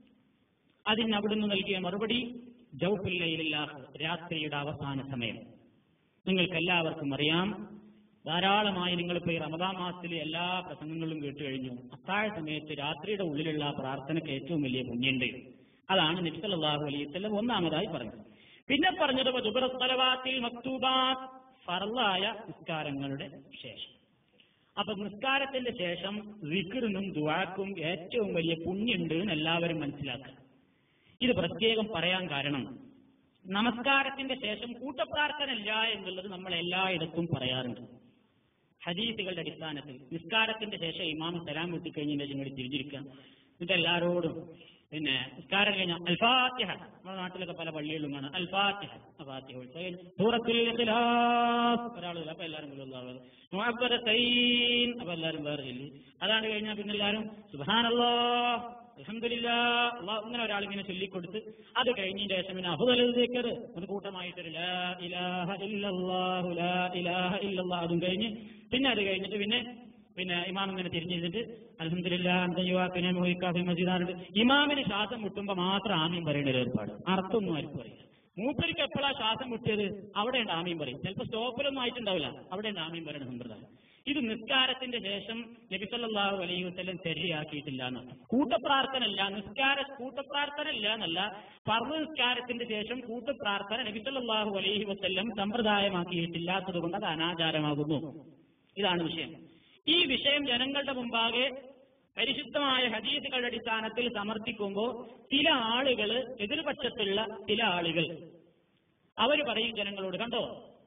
അതിന് അവിടുന്ന് നൽകിയ മറുപടി ജൗഫുല്ലയിലാഹ് രാത്രിയുടെ അവസാന സമയം നിങ്ങൾക്ക് എല്ലാവർക്കും അറിയാം ധാരാളമായി നിങ്ങളിപ്പോ ഈ റമദാൻ മാസത്തിലെ എല്ലാ പ്രസംഗങ്ങളും കേട്ടു കഴിഞ്ഞു അത്താഴ സമയത്ത് രാത്രിയുടെ ഉള്ളിലുള്ള ആ പ്രാർത്ഥനയ്ക്ക് ഏറ്റവും വലിയ പുണ്യുണ്ട് അതാണ് നബിസല്ലാഹു അലൈവല്ലം ഒന്നാമതായി പറഞ്ഞത് പിന്നെ പറഞ്ഞത് ദുബറസ്ഥലവാത്തിൽ മക്തൂബാത്ത് ഫറലായ നിസ്കാരങ്ങളുടെ ശേഷം അപ്പൊ നിസ്കാരത്തിന്റെ ശേഷം വിക്റിനും ദുവാക്കും ഏറ്റവും വലിയ പുണ്യുണ്ട് എന്ന് എല്ലാവരും മനസ്സിലാക്കുക ഇത് പ്രത്യേകം പറയാൻ കാരണം നമസ്കാരത്തിന്റെ ശേഷം കൂട്ടപ്രാർത്ഥന ഇല്ല എന്നുള്ളത് നമ്മൾ എല്ലായിടത്തും പറയാറുണ്ട് ഹദീസുകളുടെ അടിസ്ഥാനത്തിൽ നിസ്കാരത്തിന്റെ ശേഷം ഇമാം സലാം വിട്ടിക്കഴിഞ്ഞതിന്റെ ശേഷം ഇങ്ങോട്ട് തിരിഞ്ഞിരിക്കുക എന്നിട്ട് എല്ലാവരോടും പിന്നെ നിസ്കാരം കഴിഞ്ഞ അൽഫാത്തിഹ നമ്മുടെ നാട്ടിലൊക്കെ പല പള്ളികളിലും കാണാം അൽഫാത്തിഹ അൽഫാത്തിഹ സൂറത്തുൽ ഇഖ്ലാസ് ഒരാളില്ല അപ്പൊ എല്ലാവരും മുഅബ്ബറത്തൈൻ അപ്പൊ എല്ലാവരും വേറെ ചൊല്ലി അതാണ് കഴിഞ്ഞാൽ പിന്നെ എല്ലാവരും സുബ്ഹാനല്ലാ അൽഹംദുലില്ലാ അള്ളാഹ് ഇങ്ങനെ ഒരാൾ ഇങ്ങനെ ചൊല്ലിക്കൊടുത്ത് അത് കഴിഞ്ഞതിന്റെ ശേഷം പിന്നെ അഹുദലിക്കത് ഒരു കൂട്ടമായിട്ടൊരു ലാ ഇലാഹ ഇല്ലല്ലാഹു ലാ ഇലാഹ ഇല്ലല്ലാഹ് അതും കഴിഞ്ഞ് പിന്നെ അത് കഴിഞ്ഞിട്ട് പിന്നെ പിന്നെ ഇമാം ഇങ്ങനെ തിരിഞ്ഞിരുന്നിട്ട് അലഹമില്ല യുവാക്കിനെ മോഹിക്കാഫി മജീദാറുണ്ട് ഇമാമിന് ശ്വാസം മുട്ടുമ്പോ മാത്രം ആമീൻ പറയേണ്ട ഒരു ഏർപ്പാട് അർത്ഥമൊന്നും ആർക്കും പറയില്ല മൂപ്പരിക്ക് എപ്പോഴാ ശ്വാസം മുട്ടിയത് അവിടെ ഉണ്ട് ആമീൻ പറയും ചിലപ്പോൾ സ്റ്റോപ്പിലൊന്നും ആയിട്ടുണ്ടാവില്ല അവിടെ ഉണ്ട് ആമീൻ പറയുന്ന സമ്പ്രദായം ഇത് നിസ്കാരത്തിന്റെ ശേഷം നബിസല്ലാഹു അലൈഹി വസ്ലം ശരിയാക്കിയിട്ടില്ല എന്നാണ് കൂട്ടപ്രാർത്ഥന അല്ല നിസ്കാര കൂട്ടപ്രാർത്ഥന ഇല്ല എന്നല്ല പർവ്വ നിസ്കാരത്തിന്റെ ശേഷം കൂട്ടപ്രാർത്ഥന നബിസല്ലാഹു അലൈഹി വസ്ലം സമ്പ്രദായമാക്കിയിട്ടില്ലാത്തത് കൊണ്ട് അത് അനാചാരമാകുന്നു ഇതാണ് വിഷയം ഈ വിഷയം ജനങ്ങളുടെ മുമ്പാകെ പരിശുദ്ധമായ ഹദീസുകളുടെ അടിസ്ഥാനത്തിൽ സമർത്ഥിക്കുമ്പോൾ ചില ആളുകൾ എതിർപക്ഷത്തുള്ള ചില ആളുകൾ അവർ പറയും ജനങ്ങളോട് കണ്ടോ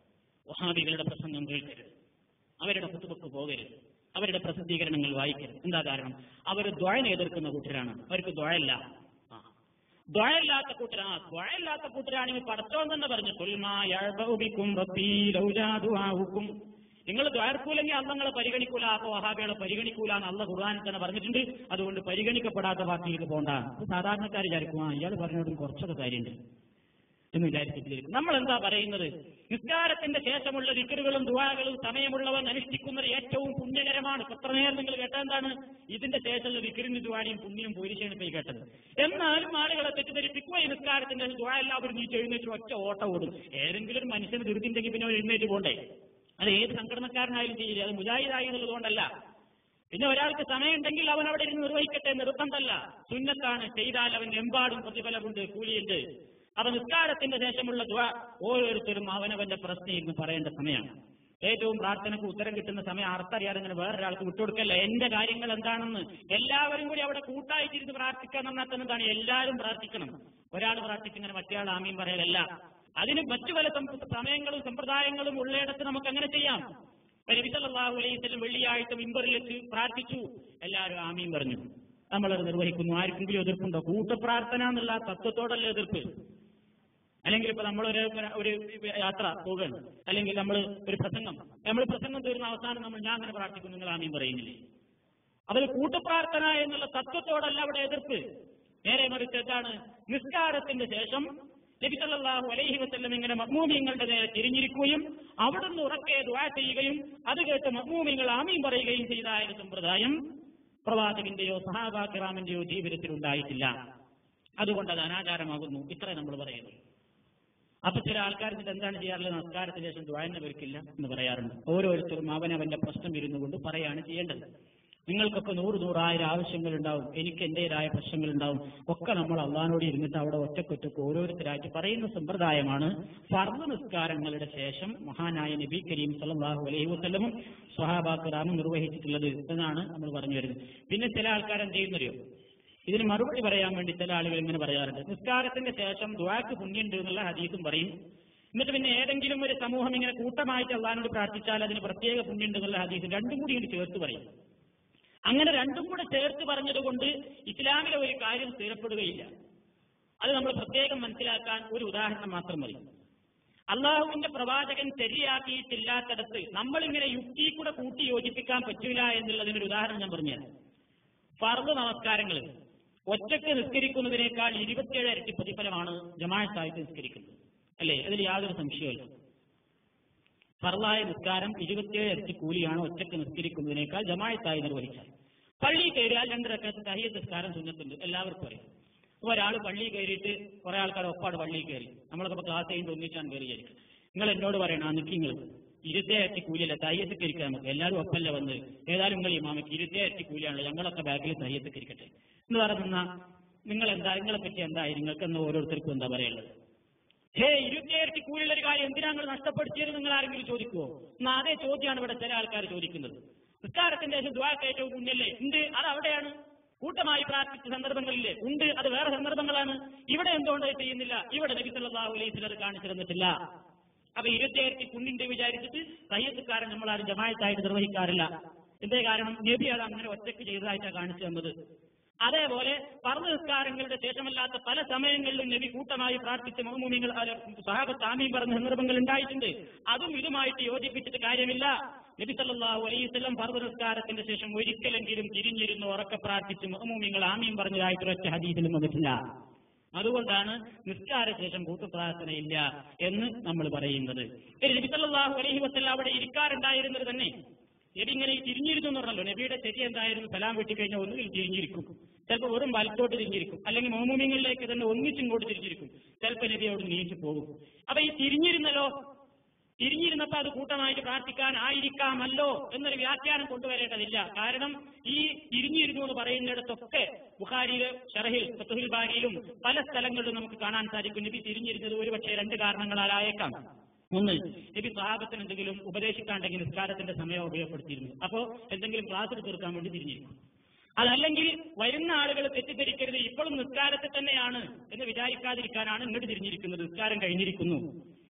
വഹാബികളുടെ പ്രസംഗം കേൾക്കരുത് അവരുടെ കുത്തുബക്ക് പോകരുത് അവരുടെ പ്രസിദ്ധീകരണങ്ങൾ വായിക്കരുത് എന്താ കാരണം അവർ ദ്വയനെ എതിർക്കുന്ന കൂട്ടരാണ് അവർക്ക് ദ്വയല്ല ആ ദ്വയല്ലാത്ത കൂട്ടരാ ദ്വയല്ലാത്ത കൂട്ടരാണെങ്കിൽ പടച്ചോൻ തന്നെ പറഞ്ഞു കൊൽമാക്കും നിങ്ങൾ ദ്വാരക്കൂലെങ്കിൽ അള്ളങ്ങളെ പരിഗണിക്കൂല അപ്പൊ വഹാബികളെ പരിഗണിക്കൂല എന്ന് അള്ള ഖുർആാനിൽ തന്നെ പറഞ്ഞിട്ടുണ്ട് അതുകൊണ്ട് പരിഗണിക്കപ്പെടാത്ത പാർട്ടിയിലേക്ക് പോകണ്ട സാധാരണക്കാർ വിചാരിക്കും ആ ഇയാൾ പറഞ്ഞോടും കുറച്ചൊക്കെ കാര്യമുണ്ട് എന്ന് വിചാരിച്ചിട്ടില്ല നമ്മൾ എന്താ പറയുന്നത് നിസ്കാരത്തിന്റെ ശേഷമുള്ള വിക്കറുകളും ദുവാകളും സമയമുള്ളവൻ അനുഷ്ഠിക്കുന്നത് ഏറ്റവും പുണ്യകരമാണ് എത്ര നേരം നിങ്ങൾ കേട്ട എന്താണ് ഇതിന്റെ ശേഷമുള്ള വിക്കറിന് ദുവാനിയും പുണ്യം പോലീശാണ് പോയി കേട്ടത് എന്നാലും ആളുകളെ തെറ്റിദ്ധരിപ്പിക്കുക ഈ നിസ്കാരത്തിന്റെ ദുവാ എല്ലാവരും നീ എഴുന്നേറ്റ് ഒറ്റ ഓട്ട ഓടും ഏതെങ്കിലും ഒരു മനുഷ്യന് ധൃതിണ്ടെങ്കിൽ പിന്നെ അവർ എഴുന്നേറ്റ് പോണ്ടേ അത് ഏത് സംഘടനക്കാരനായാലും ചെയ്യില്ല അത് മുജാഹിദായി എന്നുള്ളതുകൊണ്ടല്ല പിന്നെ ഒരാൾക്ക് സമയമുണ്ടെങ്കിൽ അവൻ അവിടെ ഇരുന്ന് നിർവഹിക്കട്ടെ നിർബന്ധമല്ല സുന്നത്താണ് ചെയ്താൽ അവൻ എമ്പാടും പ്രതിഫലമുണ്ട് കൂലിയുണ്ട് അപ്പൊ നിസ്കാരത്തിന്റെ ശേഷമുള്ള ദ്വ ഓരോരുത്തരും അവനവന്റെ പ്രശ്നം ഇരുന്ന് പറയേണ്ട സമയമാണ് ഏറ്റവും പ്രാർത്ഥനക്ക് ഉത്തരം കിട്ടുന്ന സമയം അർത്ഥറിയാതെ ഇങ്ങനെ വേറൊരാൾക്ക് വിട്ടുകൊടുക്കല്ല എന്റെ കാര്യങ്ങൾ എന്താണെന്ന് എല്ലാവരും കൂടി അവിടെ കൂട്ടായിട്ടിരുന്ന് പ്രാർത്ഥിക്കാൻ എന്നാൽ തന്നെ എന്താണ് എല്ലാവരും പ്രാർത്ഥിക്കണം ഒരാൾ പ്രാർത്ഥിച്ചിങ്ങനെ മറ്റേ ആൾ ആമീൻ പറയലല്ല അതിന് മറ്റു പല സം- സമയങ്ങളും സമ്പ്രദായങ്ങളും ഉള്ളയിടത്ത് നമുക്ക് അങ്ങനെ ചെയ്യാം നബിസല്ലാഹു അലൈഹിസ്ലം വെള്ളിയാഴ്ച മിമ്പറിൽ വെച്ച് പ്രാർത്ഥിച്ചു എല്ലാവരും ആമീൻ പറഞ്ഞു നമ്മളത് നിർവഹിക്കുന്നു ആർക്കെങ്കിലും എതിർപ്പുണ്ടോ കൂട്ടപ്രാർത്ഥന എന്നുള്ള തത്വത്തോടല്ല എതിർപ്പ് അല്ലെങ്കിൽ ഇപ്പൊ നമ്മളൊരു ഒരു യാത്ര പോവുകയാണ് അല്ലെങ്കിൽ നമ്മൾ ഒരു പ്രസംഗം നമ്മൾ പ്രസംഗം തീർന്ന അവസാനം നമ്മൾ ഞാൻ അങ്ങനെ പ്രാർത്ഥിക്കുന്നു നിങ്ങൾ ആമീൻ പറയുന്നില്ലേ അതിൽ കൂട്ടുപ്രാർത്ഥന എന്നുള്ള തത്വത്തോടല്ല അവിടെ എതിർപ്പ് നേരെ മറിച്ച് എന്താണ് നിസ്കാരത്തിന്റെ ശേഷം നബി സല്ലല്ലാഹു അലൈഹി വസല്ലം ഇങ്ങനെ മഹ്മൂമിങ്ങളുടെ നേരെ തിരിഞ്ഞിരിക്കുകയും അവിടുന്ന് ഉറക്കെ ദുആ ചെയ്യുകയും അത് കേട്ട് മഹ്മൂമിങ്ങൾ ആമീൻ പറയുകയും ചെയ്ത ഒരു സമ്പ്രദായം പ്രവാചകന്റെയോ സഹാബാക്കിറാമിന്റെയോ ജീവിതത്തിൽ ഉണ്ടായിട്ടില്ല അതുകൊണ്ട് അത് അനാചാരമാകുന്നു ഇത്രേ നമ്മൾ പറയുന്നു അപ്പൊ ചില ആൾക്കാർ ഇത് എന്താണ് ചെയ്യാറുള്ളത് നമസ്കാരത്തിന് ശേഷം ദ്വായന വരിക്കില്ല എന്ന് പറയാറുണ്ട് ഓരോരുത്തരും അവനവന്റെ പ്രശ്നം ഇരുന്നു കൊണ്ട് പറയാണ് ചെയ്യേണ്ടത് നിങ്ങൾക്കൊക്കെ നൂറ് നൂറായിരം ആവശ്യങ്ങൾ ഉണ്ടാവും എനിക്ക് എന്റേതായ പ്രശ്നങ്ങൾ ഉണ്ടാവും ഒക്കെ നമ്മൾ അള്ളഹാനോട് ഇരുന്നിട്ട് അവിടെ ഒറ്റക്കൊറ്റക്ക് ഓരോരുത്തരായിട്ട് പറയുന്ന സമ്പ്രദായമാണ് ഫർദ് നിസ്കാരങ്ങളുടെ ശേഷം മഹാനായ നബി കരീം സല്ലല്ലാഹു അലൈഹി വസല്ലമും സ്വഹാബാക്കറാമും നിർവഹിച്ചിട്ടുള്ളത് എന്നാണ് നമ്മൾ പറഞ്ഞു വരുന്നത് പിന്നെ ചില ആൾക്കാർ എന്ത് ചെയ്യുന്നറിയോ ഇതിന് മറുപടി പറയാൻ വേണ്ടി ചില ആളുകൾ ഇങ്ങനെ പറയാറുണ്ട് നിസ്കാരത്തിന്റെ ശേഷം ദ്വാക്ക് പുണ്യുണ്ട് എന്നുള്ള ഹദീസും പറയും എന്നിട്ട് പിന്നെ ഏതെങ്കിലും ഒരു സമൂഹം ഇങ്ങനെ കൂട്ടമായിട്ട് അള്ളഹാനോട് പ്രാർത്ഥിച്ചാൽ അതിന് പ്രത്യേക പുണ്യുണ്ട് എന്നുള്ള ഹദീസും രണ്ടും കൂടി ഇങ്ങോട്ട് ചേർത്ത് പറയും അങ്ങനെ രണ്ടും കൂടെ ചേർത്ത് പറഞ്ഞതുകൊണ്ട് ഇസ്ലാമിലെ ഒരു കാര്യം സ്ഥിരപ്പെടുകയില്ല അത് നമ്മൾ പ്രത്യേകം മനസ്സിലാക്കാൻ ഒരു ഉദാഹരണം മാത്രം മതി അള്ളാഹുവിന്റെ പ്രവാചകൻ ശരിയാക്കിയിട്ടില്ലാത്തടത്ത് നമ്മളിങ്ങനെ യുക്തി കൂടെ കൂട്ടി യോജിപ്പിക്കാൻ പറ്റില്ല എന്നുള്ളതിനൊരു ഉദാഹരണം ഞാൻ പറഞ്ഞുതരാം ഫർദ് നമസ്കാരങ്ങൾ ഒറ്റക്ക് നിസ്കരിക്കുന്നതിനേക്കാൾ ഇരുപത്തിയേഴ് ഇരട്ടി പ്രതിഫലമാണ് ജമാഅത്തായിട്ട് നിസ്കരിക്കുന്നത് അല്ലേ അതിൽ യാതൊരു സംശയവുമില്ല ഫർലായ നിസ്കാരം ഇരുപത്തിയേഴ് ഇരട്ടി കൂലിയാണ് ഒറ്റക്ക് നിസ്കരിക്കുന്നതിനേക്കാൾ ജമാഅത്തായി നിർവഹിച്ചാൽ പള്ളി കയറിയാൽ രണ്ടരക്കത്ത് തഹിയ നിസ്കാരം സുന്നത്തുണ്ട് എല്ലാവർക്കും അറിയാം അപ്പൊ ഒരാൾ പള്ളി കയറിയിട്ട് കുറെ ആൾക്കാർ ഒപ്പാട് പള്ളി കയറി നമ്മളൊക്കെ ക്ലാസ് ചെയ്യുമ്പോൾ ഒന്നിച്ചാണ് കയറിയായിരിക്കും നിങ്ങൾ എന്നോട് പറയണം ആ നിൽക്കിങ്ങൾ ഇരുത്തേ ഇരട്ടി കൂലിയല്ല തയ്യത്ത് ഇരിക്കാൻ നമുക്ക് എല്ലാവരും ഒപ്പല്ല വന്ന് ഏതായാലും നിങ്ങൾ ഇമാമയ്ക്ക് ഇരുത്തേ ഇരട്ടി കൂലിയാണല്ലോ ഞങ്ങളൊക്കെ ബാക്കിൽ തയ്യത്ത് ഇരിക്കട്ടെ എന്ന് പറഞ്ഞാ നിങ്ങൾ എന്താ നിങ്ങളെ പറ്റി എന്തായി നിങ്ങൾക്ക് എന്ന് ഓരോരുത്തർക്കും എന്താ പറയുള്ളത് ഹേ ഇരുപത്തിയേഴ് കൂലിയുള്ള ഒരു കാര്യം എന്തിനാ നിങ്ങൾ നഷ്ടപ്പെടുത്തിയത് നിങ്ങൾ ആരെങ്കിലും ചോദിക്കുമോ എന്നാ അതേ ചോദ്യമാണ് ഇവിടെ ചില ആൾക്കാർ ചോദിക്കുന്നത് നിസ്കാരത്തിന്റെ ശേഷം ദ്വാക്ക് ഏറ്റവും പുണ്യല്ലേ ഉണ്ട് അത് അവിടെയാണ് കൂട്ടമായി പ്രാർത്ഥിച്ച സന്ദർഭങ്ങളില്ലേ ഉണ്ട് അത് വേറെ സന്ദർഭങ്ങളാണ് ഇവിടെ എന്തുകൊണ്ട് അത് ചെയ്യുന്നില്ല ഇവിടെ നബി സല്ലല്ലാഹു അലൈഹി വസല്ലം അത് കാണിച്ചു തന്നിട്ടില്ല അപ്പൊ ഇരുപത്തിയേഴ് കുഞ്ഞിന്റെ വിചാരിച്ചിട്ട് സയ്യത്തുകാരൻ നമ്മൾ ആരും ജമായത്തായിട്ട് നിർവഹിക്കാറില്ല എന്തേ കാരണം നബി അത് അങ്ങനെ ഒറ്റയ്ക്ക് ചെയ്തതായിട്ടാണ് കാണിച്ചു തന്നത് അതേപോലെ പറന്ന് നിസ്കാരങ്ങളുടെ ശേഷമല്ലാത്ത പല സമയങ്ങളിലും നബി കൂട്ടമായി പ്രാർത്ഥിച്ച മഹമൂമികൾ സഹാബത്ത് ആമീൻ പറഞ്ഞ സന്ദർഭങ്ങൾ ഉണ്ടായിട്ടുണ്ട് അതും ഇതുമായിട്ട് യോജിപ്പിച്ചിട്ട് കാര്യമില്ല നബി സല്ലല്ലാഹു അലൈഹി വസല്ലം ഫർദ് നിസ്കാരത്തിന്റെ ശേഷം ഒരിക്കലെങ്കിലും തിരിഞ്ഞിരുന്ന് ഉറക്കെ പ്രാർത്ഥിച്ച് മഹമൂമിങ്ങൾ ആമീൻ പറഞ്ഞതായിട്ട് ഒറ്റ ഹദീസിലും വന്നിട്ടില്ല അതുകൊണ്ടാണ് നിസ്കാര ശേഷം കൂട്ടുപ്രാർത്ഥനയില്ല എന്ന് നമ്മൾ പറയുന്നത് ഇനി നബി സല്ലല്ലാഹു അലൈഹി വസല്ലം അവിടെ ഇരിക്കാറുണ്ടായിരുന്നത് തന്നെ നബി ഇങ്ങനെ തിരിഞ്ഞിരുന്നു എന്ന് പറഞ്ഞല്ലോ നബിയുടെ ശരി എന്തായിരുന്നു സലാം വെട്ടിക്കഴിഞ്ഞാൽ ഒന്നുകിൽ തിരിഞ്ഞിരിക്കും ചിലപ്പോൾ വെറും വലത്തോട്ട് തിരിഞ്ഞിരിക്കും അല്ലെങ്കിൽ മോമൂമിങ്ങളിലേക്ക് തന്നെ ഒന്നിച്ചിങ്ങോട്ട് തിരിഞ്ഞിരിക്കും ചിലപ്പോൾ നബി അവിടെ നീച്ചു പോകും അപ്പൊ ഈ തിരിഞ്ഞിരുന്നല്ലോ തിരിഞ്ഞിരുന്നപ്പോ അത് കൂട്ടമായിട്ട് പ്രാർത്ഥിക്കാൻ ആയിരിക്കാമല്ലോ എന്നൊരു വ്യാഖ്യാനം കൊണ്ടുവരേണ്ടതില്ല കാരണം ഈ തിരിഞ്ഞിരുന്നു എന്ന് പറയുന്നിടത്തൊക്കെ ബുഖാരിയില് ഷറഹിൽ ഫത്തുഹിൽ ബാരിയിലും പല സ്ഥലങ്ങളിലും നമുക്ക് കാണാൻ സാധിക്കും നബി തിരിഞ്ഞിരുന്നത് ഒരുപക്ഷെ രണ്ട് കാരണങ്ങളാലായേക്കാം ഒന്ന് നബി സ്വഹാബത്തിന് എന്തെങ്കിലും ഉപദേശിക്കാണ്ടെങ്കിൽ നിസ്കാരത്തിന്റെ സമയം ഉപയോഗപ്പെടുത്തിയിരുന്നു അപ്പോ എന്തെങ്കിലും ക്ലാസ് തീർക്കാൻ വേണ്ടി തിരിഞ്ഞിരിക്കും അതല്ലെങ്കിൽ വരുന്ന ആളുകൾ തെറ്റിദ്ധരിക്കരുത് ഇപ്പോഴും നിസ്കാരത്തിൽ തന്നെയാണ് എന്ന് വിചാരിക്കാതിരിക്കാനാണ് ഇങ്ങോട്ട് തിരിഞ്ഞിരിക്കുന്നത് നിസ്കാരം കഴിഞ്ഞിരിക്കുന്നു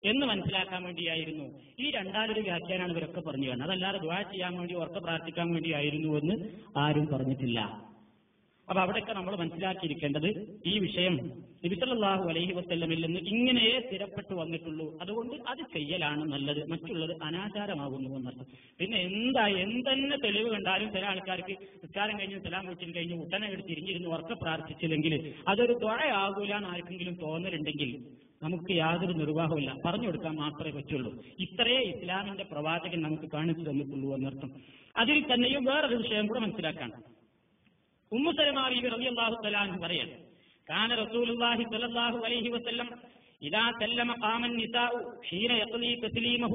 എന്ന് മനസ്സിലാക്കാൻ വേണ്ടിയായിരുന്നു ഈ രണ്ടാലൊരു വ്യാഖ്യാനാണ് ഇവരൊക്കെ പറഞ്ഞു കാണുന്നത് അതല്ലാതെ ദ്വാ ചെയ്യാൻ വേണ്ടി ഉറക്കെ പ്രാർത്ഥിക്കാൻ വേണ്ടിയായിരുന്നു എന്ന് ആരും പറഞ്ഞിട്ടില്ല അപ്പൊ അവിടെയൊക്കെ നമ്മൾ മനസ്സിലാക്കിയിരിക്കേണ്ടത് ഈ വിഷയം നബിസല്ലാഹു അലൈഹി വസ്ല്ലമിൽ നിന്ന് ഇങ്ങനെയേ സ്ഥിരപ്പെട്ടു വന്നിട്ടുള്ളൂ അതുകൊണ്ട് അത് ചെയ്യലാണ് നല്ലത് മറ്റുള്ളത് അനാചാരമാകുന്നു എന്നർത്ഥം പിന്നെ എന്താ എന്തെന്നെ തെളിവ് കണ്ടാലും ചില ആൾക്കാർക്ക് നിസ്കാരം കഴിഞ്ഞ് സലാം വീട്ടിൽ കഴിഞ്ഞ് ഉടനെ എടുത്ത് തിരിഞ്ഞിരുന്ന് ഉറക്കെ പ്രാർത്ഥിച്ചില്ലെങ്കിൽ അതൊരു തുഴയാകൂല എന്ന് ആർക്കെങ്കിലും തോന്നലുണ്ടെങ്കിൽ നമുക്ക് യാതൊരു നിർവാഹമില്ല പറഞ്ഞു കൊടുക്കാൻ മാത്രമേ പറ്റുള്ളൂ ഇത്രയേ ഇസ്ലാമിന്റെ പ്രവാചകൻ നമുക്ക് കാണിച്ചു തന്നിട്ടുള്ളൂ എന്നർത്ഥം അതിൽ തന്നെയും വേറൊരു വിഷയം കൂടെ മനസ്സിലാക്കാൻ ഉമ്മു സലമാവി റളിയല്ലാഹു തആല അൻഹു പറയാൻ കാന റസൂലുള്ളാഹി സ്വല്ലല്ലാഹു അലൈഹി വസല്ലം ഇദാ സല്ലമ ഖാമ النساء حين يقضي تسليمه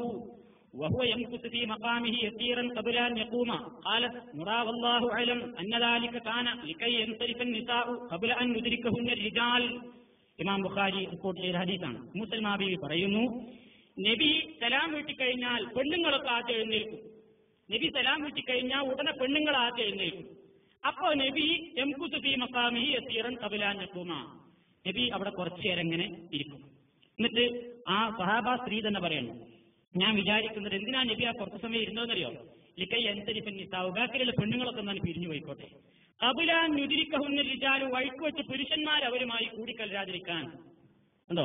وهو يمكث في مقامه يسيرا قبل أن يقوم قالت مرى والله أعلم أن ذلك كان لكي ينصرف النساء قبل أن يدركهن الرجال ഇമാം ബുഖാരി റിപ്പോർട്ട് ചെയ്ത ഹദീസാണ് മുസൽമാ ബീവി പറയുന്നു നബി സലാം വീട്ടിക്കഴിഞ്ഞാൽ പെണ്ണുങ്ങളൊക്കെ ആദ്യം എഴുന്നേൽക്കും നബി സലാം വീട്ടിക്കഴിഞ്ഞാൽ ഉടനെ പെണ്ണുങ്ങൾ ആദ്യം എഴുന്നേൽക്കും അപ്പോ നബി എംകുത്ത് ഫീ മക്കാമി എത്തീറൻ കപിലാഞ്ഞക്കുമ നബി അവിടെ കുറച്ചു നേരം ഇങ്ങനെ ഇരിക്കും എന്നിട്ട് ആ സഹാബ സ്ത്രീ തന്നെ പറയുന്നു ഞാൻ വിചാരിക്കുന്നത് എന്തിനാ നബി ആ കുറച്ചു സമയം ഇരുന്നതെന്നറിയോ ലിക്കൈ അനുസരിപ്പൻ നിസാവ് ബാക്കിലുള്ള പെണ്ണുങ്ങളൊക്കെ ഒന്ന് പിരിഞ്ഞു പോയിക്കോട്ടെ കപിലാൻ നുതിരിക്കഹുന്ന രിജാലു വഴിക്ക് വെച്ച് പുരുഷന്മാർ അവരുമായി കൂടിക്കലരാതിരിക്കാൻ ഉണ്ടോ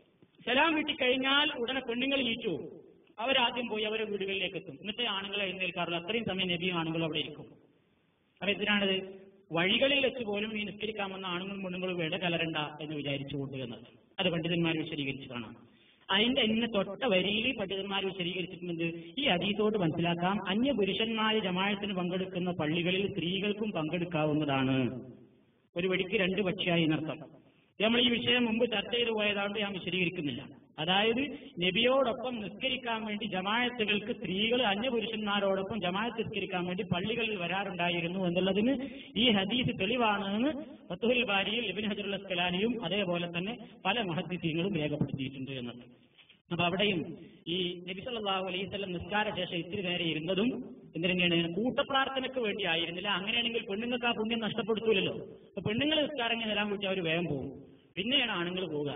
സലാം വീട്ടി കഴിഞ്ഞാൽ ഉടനെ പെണ്ണുങ്ങൾ നീച്ചു അവരാദ്യം പോയി അവരുടെ വീടുകളിലേക്ക് എത്തും എന്നിട്ട് ആണുങ്ങളെ എഴുന്നേൽക്കാറുള്ളൂ അത്രയും സമയം നബിയും ആണുങ്ങളും അവിടെ ഇരിക്കും അപ്പൊ എന്തിനാണിത് വഴികളിൽ വെച്ച് പോലും ഈ നിസ്കരിക്കാൻ വന്ന ആണുങ്ങളും പെണ്ണുങ്ങളും വേണ്ട കലരണ്ട എന്ന് വിചാരിച്ചുകൊണ്ട് എന്നത് അത് പണ്ഡിതന്മാർ വിശദീകരിച്ച് കാണാം അതിന്റെ ഇന്ന് തൊട്ട വരിയിൽ പണ്ഡിതന്മാർ വിശദീകരിച്ചിട്ടുണ്ട് ഈ അതീതോട് മനസ്സിലാക്കാം അന്യ പുരുഷന്മാര് ജമാഴത്തിന് പങ്കെടുക്കുന്ന പള്ളികളിൽ സ്ത്രീകൾക്കും പങ്കെടുക്കാവുന്നതാണ് ഒരു വെടിക്ക് രണ്ട് പക്ഷിയായി എന്നർത്ഥം നമ്മൾ ഈ വിഷയം മുമ്പ് ചർച്ച ചെയ്തു പോയതാണ്ട് ഞാൻ വിശദീകരിക്കുന്നില്ല അതായത് നബിയോടൊപ്പം നിസ്കരിക്കാൻ വേണ്ടി ജമായത്തുകൾക്ക് സ്ത്രീകൾ അന്യപുരുഷന്മാരോടൊപ്പം ജമായത്ത് നിസ്കരിക്കാൻ വേണ്ടി പള്ളികളിൽ വരാറുണ്ടായിരുന്നു എന്നുള്ളതിന് ഈ ഹദീസ് തെളിവാണെന്ന് ഫത്തുഹുൽ ബാരിയിൽ ഇബിൻ ഹജറുൽ അസ്കലാനിയും അതേപോലെ തന്നെ പല മഹദ്ദീങ്ങളും രേഖപ്പെടുത്തിയിട്ടുണ്ട് എന്നത് അപ്പൊ അവിടെയും ഈ നബി സല്ലല്ലാഹു അലൈഹി വസല്ലം നിസ്കാര ശേഷം ഇത്തിരി നേരെ ഇരുന്നതും എന്തിനാണ് കൂട്ടപ്രാർത്ഥനയ്ക്ക് വേണ്ടി ആയിരുന്നില്ല അങ്ങനെയാണെങ്കിൽ പെണ്ണുങ്ങൾക്ക് ആ പുണ്യം നഷ്ടപ്പെടുത്തൂലല്ലോ അപ്പൊ പെണ്ണുങ്ങൾ നിസ്കാരം വരാൻ വിട്ട് അവർ വേഗം പോകും പിന്നെയാണ് ആണുങ്ങൾ പോവുക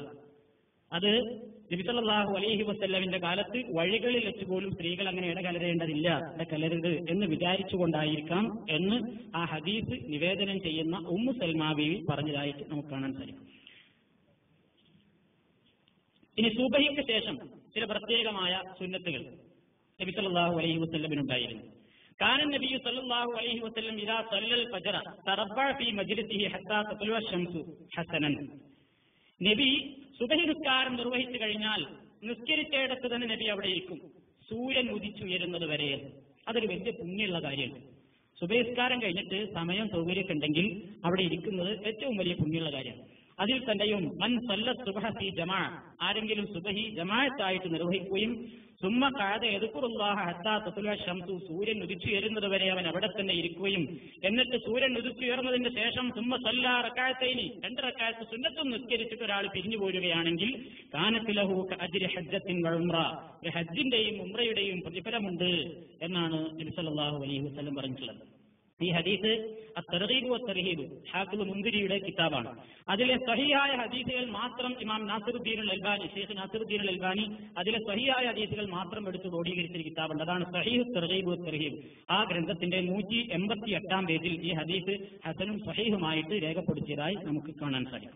അത് നബിസല്ലാഹു അലൈഹി വസ്ല്ലമിന്റെ കാലത്ത് വഴികളിൽ വെച്ച് പോലും സ്ത്രീകൾ അങ്ങനെ ഇടകലരേണ്ടതില്ല ഇടകലരുത് എന്ന് വിചാരിച്ചുകൊണ്ടായിരിക്കാം എന്ന് ആ ഹദീസ് നിവേദനം ചെയ്യുന്ന ഉമ്മു സൽമാബിയിൽ പറഞ്ഞതായിട്ട് നമുക്ക് കാണാൻ സാധിക്കും ഇനി സുബഹിക്ക് ശേഷം ചില പ്രത്യേകമായ സുന്നത്തുകൾ നബി സല്ലല്ലാഹു അലൈഹി വസല്ലമിനുണ്ടായിരുന്നു കാനൻ നബി സല്ലല്ലാഹു അലൈഹി വസല്ലം ഇദാ സല്ലൽ ഫജ്റ തറബ്ബഅ ഫീ മജ്ലിസിഹി ഹത്താ തത്ലുവ ശംസു ഹസനൻ നബി സുബഹി നിസ്കാരം നിർവഹിച്ചു കഴിഞ്ഞാൽ നിസ്കരിച്ചയിടത്ത് തന്നെ നബി അവിടെ ഇരിക്കും സൂര്യൻ ഉദിച്ചുയരുന്നത് വരെ അതൊരു വലിയ പുണ്യമുള്ള കാര്യമാണ് സുബഹിസ്കാരം കഴിഞ്ഞിട്ട് സമയം സൗകര്യമൊക്കെ ഉണ്ടെങ്കിൽ അവിടെ ഇരിക്കുന്നത് ഏറ്റവും വലിയ പുണ്യമുള്ള കാര്യമാണ് അതിൽ തന്നെയും മൻ സല്ല സുബഹി ജമാ ആരെങ്കിലും സുബഹി ജമാഅത്തായിട്ട് നിർവഹിക്കുകയും സുമ്മ കാത എതുക്കുറുല്ലാഹ ഹത്താ തത്തുല ഷംസു സൂര്യൻ ഉദിച്ചുയരുന്നത് വരെ അവൻ അവിടെ തന്നെ ഇരിക്കുകയും എന്നിട്ട് സൂര്യൻ ഉദിച്ചുയർന്നതിന് ശേഷം സുമ്മ സല്ല റക്കായത്തൈനി രണ്ട് റക്കായത്ത് സുന്നത്തും നിസ്കരിച്ചിട്ട് ഒരാൾ പിരിഞ്ഞു പോരുകയാണെങ്കിൽ കാനത്തിലഹു അജിരി ഹജ്ജത്തിൻ വഴുമ്ര ഒരു ഹജ്ജിന്റെയും ഉമ്രയുടെയും പ്രതിഫലമുണ്ട് എന്നാണ് നബി സല്ലല്ലാഹു അലൈഹി വസല്ലം പറഞ്ഞിട്ടുള്ളത് ഈ ഹദീസ് അത്തർഹീബ് തർഹീബ് ഹാഫിദ് മുന്തിരിയുടെ കിതാബാണ് അതിലെ സഹിയായ ഹദീസുകൾ മാത്രം ഇമാം നാസിറുദ്ദീൻ അൽബാനി ഷെയ്ഖ് നാസിറുദ്ദീൻ അൽബാനി അതിലെ സഹിയായ ഹദീസുകൾ മാത്രം എടുത്ത് ക്രോഡീകരിച്ചൊരു കിതാബുണ്ട് അതാണ് സഹീഹ് തർഹീബ് തർഹീബ് ആ ഗ്രന്ഥത്തിന്റെ നൂറ്റി എൺപത്തി എട്ടാം പേജിൽ ഈ ഹദീസ് ഹസനും സഹീഹുമായിട്ട് രേഖപ്പെടുത്തിയതായി നമുക്ക് കാണാൻ സാധിക്കും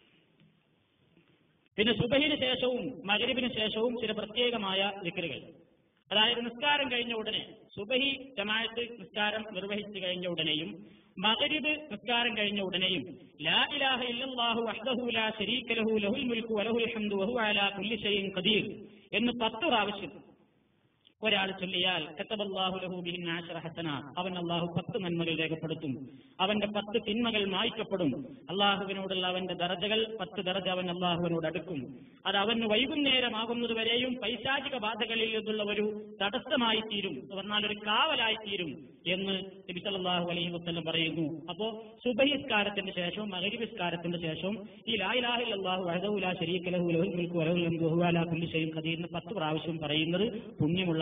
പിന്നെ സുബഹിന് ശേഷവും മകരിബിന് ശേഷവും ചില പ്രത്യേകമായ വിക്കലുകൾ അതായത് നിസ്കാരം കഴിഞ്ഞ ഉടനെ സുബഹി ജമാഅത്ത് നിസ്കാരം നിർവഹിച്ചു കഴിഞ്ഞ ഉടനെയും മകരിബ് നിസ്കാരം കഴിഞ്ഞ ഉടനെയും ലാ ഇലാഹ ഇല്ലല്ലാഹു വഹ്ദഹു ലാ ശരീക ലഹു ലഹുൽ മുൽക്കു വലഹുൽ ഹംദു വഹുവ അലാ കുല്ലി ഷൈഇൻ ഖദീർ എന്ന് പത്ത് പ്രാവശ്യം ഒരാൾ ചൊല്ലിയാൽ കത്തബല്ലാഹു ലഹു ബിഹിൻ ആശറ ഹസന അവൻ അള്ളാഹു പത്ത് നന്മകൾ രേഖപ്പെടുത്തും അവന്റെ പത്ത് തിന്മകൾ മായ്ക്കപ്പെടും അള്ളാഹുവിനോടുള്ള അവന്റെ ദറജകൾ പത്ത് ദറജ അവൻ അള്ളാഹുവിനോട് അടുക്കും അത് അവന് വൈകുന്നേരമാകുന്നത് വരെയും പൈശാചിക ബാധകളിൽ നിന്നുള്ള ഒരു തടസ്സമായി തീരും എന്ന് പറഞ്ഞാൽ ഒരു കാവലായി തീരും എന്ന് നബി സല്ലല്ലാഹു അലൈഹി വസല്ലം പറയുന്നു അപ്പോ സുബഹിസ്കാരത്തിന്റെ ശേഷവും മകരിവിസ്കാരത്തിന്റെ ശേഷവും ഈ ലാ ഇലാഹ ഇല്ലല്ലാഹു വഹദഹു ലാ ശരീക ലഹു ലഹുൽ മുൽക്കു വലഹുൽ ഹംദു വഹുവ അലാ കുല്ലി ഷൈഇൻ ഖദീർ എന്ന് പത്ത് പ്രാവശ്യം പറയുന്നത് പുണ്യമുള്ള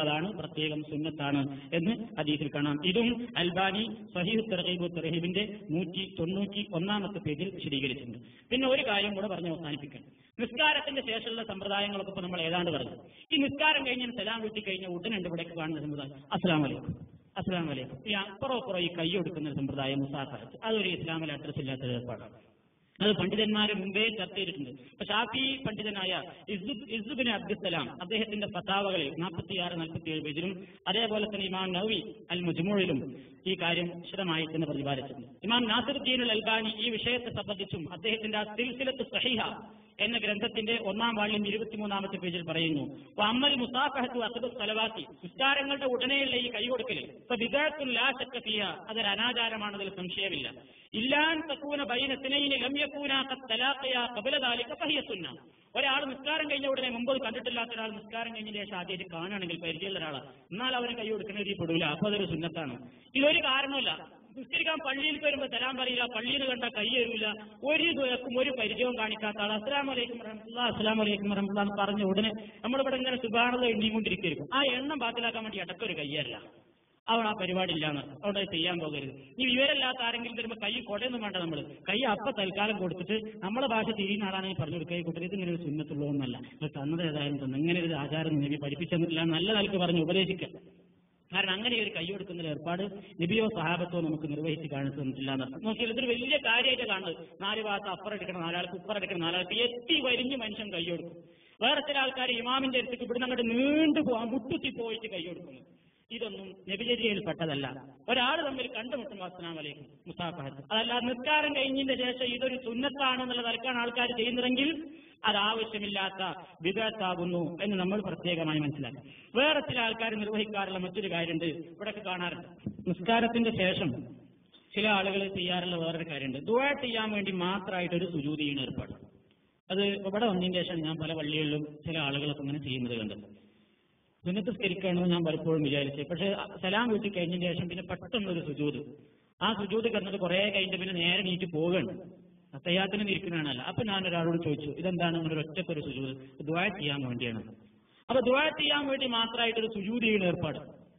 എന്നുള്ളതാണ് പ്രത്യേകം സുന്നത്താണ് എന്ന് ഹദീസിൽ കാണാം ഇതും അൽബാനി സഹീഹ് തെറഹീബ് തെറഹീബിന്റെ നൂറ്റി തൊണ്ണൂറ്റി ഒന്നാമത്തെ പേജിൽ വിശദീകരിച്ചിട്ടുണ്ട് പിന്നെ ഒരു കാര്യം കൂടെ പറഞ്ഞ് അവസാനിപ്പിക്കണം നിസ്കാരത്തിന്റെ ശേഷമുള്ള സമ്പ്രദായങ്ങളൊക്കെ ഇപ്പൊ നമ്മൾ ഏതാണ്ട് പറഞ്ഞു ഈ നിസ്കാരം കഴിഞ്ഞ് സലാം വീട്ടി കഴിഞ്ഞ ഉടനുണ്ട് ഇവിടെ കാണുന്ന സമ്പ്രദായം അസ്ലാം വലൈക്കും അസ്ലാം വലൈക്കും ഈ അപ്പുറം അപ്പുറം ഈ കൈ കൊടുക്കുന്ന ഒരു സമ്പ്രദായം മുസാഫഹത്ത് അതൊരു ഇസ്ലാമിൽ അഡ്രസ് ഇല്ലാത്ത ഒരു ഏർപ്പാടാണ് അത് പണ്ഡിതന്മാർ മുമ്പേ ചർച്ച ചെയ്തിട്ടുണ്ട് അപ്പൊ ഷാഫി പണ്ഡിതനായ ഇസുബിൻ അബ്ദുസലാം അദ്ദേഹത്തിന്റെ ഫത്താവകളിൽ നാൽപ്പത്തിയാറ് നാൽപ്പത്തിയേഴ് പേജിലും അതേപോലെ തന്നെ ഇമാം നവി അൽ മുജ്മൂഴിലും ഈ കാര്യം വിശദമായി തന്നെ പ്രതിപാദിച്ചിട്ടുണ്ട് ഇമാം നാസിറുദ്ദീൻ അൽ അൽബാനി ഈ വിഷയത്തെ സംബന്ധിച്ചും അദ്ദേഹത്തിന്റെ ആ സിൽസിലത്ത് സഹിഹ എന്ന ഗ്രന്ഥത്തിന്റെ ഒന്നാം വാള്യം ഇരുപത്തിമൂന്നാമത്തെ പേജിൽ പറയുന്നു അമ്മൽ മുസാഫഹത്തു അസബ് സലവാത്തി നിസ്കാരങ്ങളുടെ ഉടനെയുള്ള ഈ കൈ കൊടുക്കല് ഇപ്പൊ വിദഗ്ധത്തുൽ ലാ ശക്ക ഫിയ അതൊരു അനാചാരമാണതിൽ സംശയമില്ല ഇല്ലാൻ തക്കൂന ബൈനത്തിനയിന് ലമ്യക്കൂന തലാഖയ കബലദാലിക ഫഹിയ സുന്ന ഒരാൾ നിസ്കാരം കഴിഞ്ഞ ഉടനെ മുമ്പ് കണ്ടിട്ടില്ലാത്ത ഒരാൾ നിസ്കാരം കഴിഞ്ഞതിന് ശേഷം ആദ്യമായിട്ട് കാണുകയാണെങ്കിൽ പരിചയമുള്ള ഒരാളാണ് എന്നാൽ അവന് കൈ കൊടുക്കുന്ന രീതി പെടൂല അപ്പൊ അതൊരു സുന്നത്താണ് ഇതൊരു കാരണമല്ല നിസ്കരിക്കാൻ പള്ളിയിൽ വരുമ്പോൾ തരാൻ പറയില്ല പള്ളിയിൽ കണ്ട കൈ തരൂല ഒരു ദിവസം ഒരു പരിചയവും കാണിക്കാത്ത ആൾ അസ്ലാം വലൈക്കും വറഹമുല്ല അസ്ലാം വലൈക്കും വറഹമുല്ല എന്ന് പറഞ്ഞ ഉടനെ നമ്മളിവിടെ ഇങ്ങനെ സുബാണത എണ്ണിക്കൊണ്ടിരിക്കും ആ എണ്ണം ബാത്തിലാക്കാൻ വേണ്ടി ഇടയ്ക്കൊരു കയ്യല്ല അവൾ ആ പരിപാടി ഇല്ലാന്ന് അവിടെ ചെയ്യാൻ പോകരുത് ഈ വിവരമില്ലാത്ത ആരെങ്കിലും വരുമ്പോൾ കൈ കൊടയൊന്നും വേണ്ട നമ്മൾ കൈ അപ്പ തൽക്കാലം കൊടുത്തിട്ട് നമ്മളെ ഭാഷ തിരിയുന്ന ആളാണെങ്കിൽ പറഞ്ഞു കൊടുക്കുക ഈ കുട്ടി ഇതിങ്ങനെ ഒരു സുന്നത്തുള്ളതെന്നല്ല ഇത് തന്നത് ഏതായാലും തന്നെ ഇങ്ങനെ ഒരു ആചാരം നബി പഠിപ്പിച്ചെന്നില്ല നല്ല നിലക്ക് പറഞ്ഞ് ഉപദേശിക്കുക കാരണം അങ്ങനെ ഒരു കൈ കൊടുക്കുന്ന ഒരു ഏർപ്പാട് നബിയോ സഹാബത്തോ നമുക്ക് നിർവഹിച്ച് കാണിച്ചു തന്നിട്ടില്ല എന്നർത്ഥം നോക്കിയാൽ ഇതൊരു വലിയ കാര്യമായിട്ട് കാണുന്നത് നാല് ഭാഗത്ത് അപ്പുറം എടുക്കണം നാലാൾക്ക് ഉപ്പുറം എടുക്കണം നാലാൾക്ക് എത്തി വരിഞ്ഞ് മനുഷ്യൻ കൈ കൊടുക്കും വേറെ ചില ആൾക്കാർ ഇമാമിന്റെ അടുത്തേക്ക് ഇവിടുന്ന് അങ്ങോട്ട് നീണ്ടു പോകാൻ മുട്ടുത്തി പോയിട്ട് കൈ കൊടുക്കുന്നു ഇതൊന്നും നബിചര്യയിൽ പെട്ടതല്ല ഒരാൾ തമ്മിൽ കണ്ടുമുട്ടുമ്പോൾ അസ്ലാം വലൈക്കും മുസാഫഹത്ത് അതല്ല നിസ്കാരം കഴിഞ്ഞതിന്റെ ശേഷം ഇതൊരു സുന്നത്താണെന്നുള്ള നിലക്കാണ് ആൾക്കാർ ചെയ്യുന്നതെങ്കിൽ അത് ആവശ്യമില്ലാത്ത വിദഗ്ധാകുന്നു എന്ന് നമ്മൾ പ്രത്യേകമായി മനസ്സിലാക്കി വേറെ ചില ആൾക്കാർ നിർവഹിക്കാറുള്ള മറ്റൊരു കാര്യമുണ്ട് ഇവിടെയൊക്കെ കാണാറുണ്ട് നിസ്കാരത്തിന്റെ ശേഷം ചില ആളുകൾ ചെയ്യാറുള്ള വേറൊരു കാര്യമുണ്ട് ദുവാ ചെയ്യാൻ വേണ്ടി മാത്രമായിട്ട് ഒരു സുജൂതിയാണ് ഏർപ്പാട് അത് ഇവിടെ വന്നതിന് ശേഷം ഞാൻ പല പള്ളികളിലും ചില ആളുകളൊക്കെ ഇങ്ങനെ ചെയ്യുന്നത് കണ്ടത് സുന്നത്ത് സ്കരിക്കണമെന്ന് ഞാൻ പലപ്പോഴും വിചാരിച്ചു പക്ഷെ സലാം വീട്ടിൽ കഴിഞ്ഞതിന് ശേഷം പിന്നെ പെട്ടെന്ന് ഒരു സുജൂത് ആ സുജൂത് കിടന്നിട്ട് കുറെ കഴിഞ്ഞിട്ട് പിന്നെ നേരെ നീറ്റ് പോവുകയാണ് തയ്യാത്തിന് ഇരിക്കുന്നതാണല്ല അപ്പൊ ഞാൻ ഒരാളോട് ചോദിച്ചു ഇതെന്താണ് നിങ്ങളുടെ ഒറ്റക്കൊരു സുജൂത് ദ്വായ ചെയ്യാൻ വേണ്ടിയാണ് അപ്പൊ ദ്വായ ചെയ്യാൻ വേണ്ടി മാത്രമായിട്ടൊരു സുജൂതിയുടെ ഏർപ്പാട്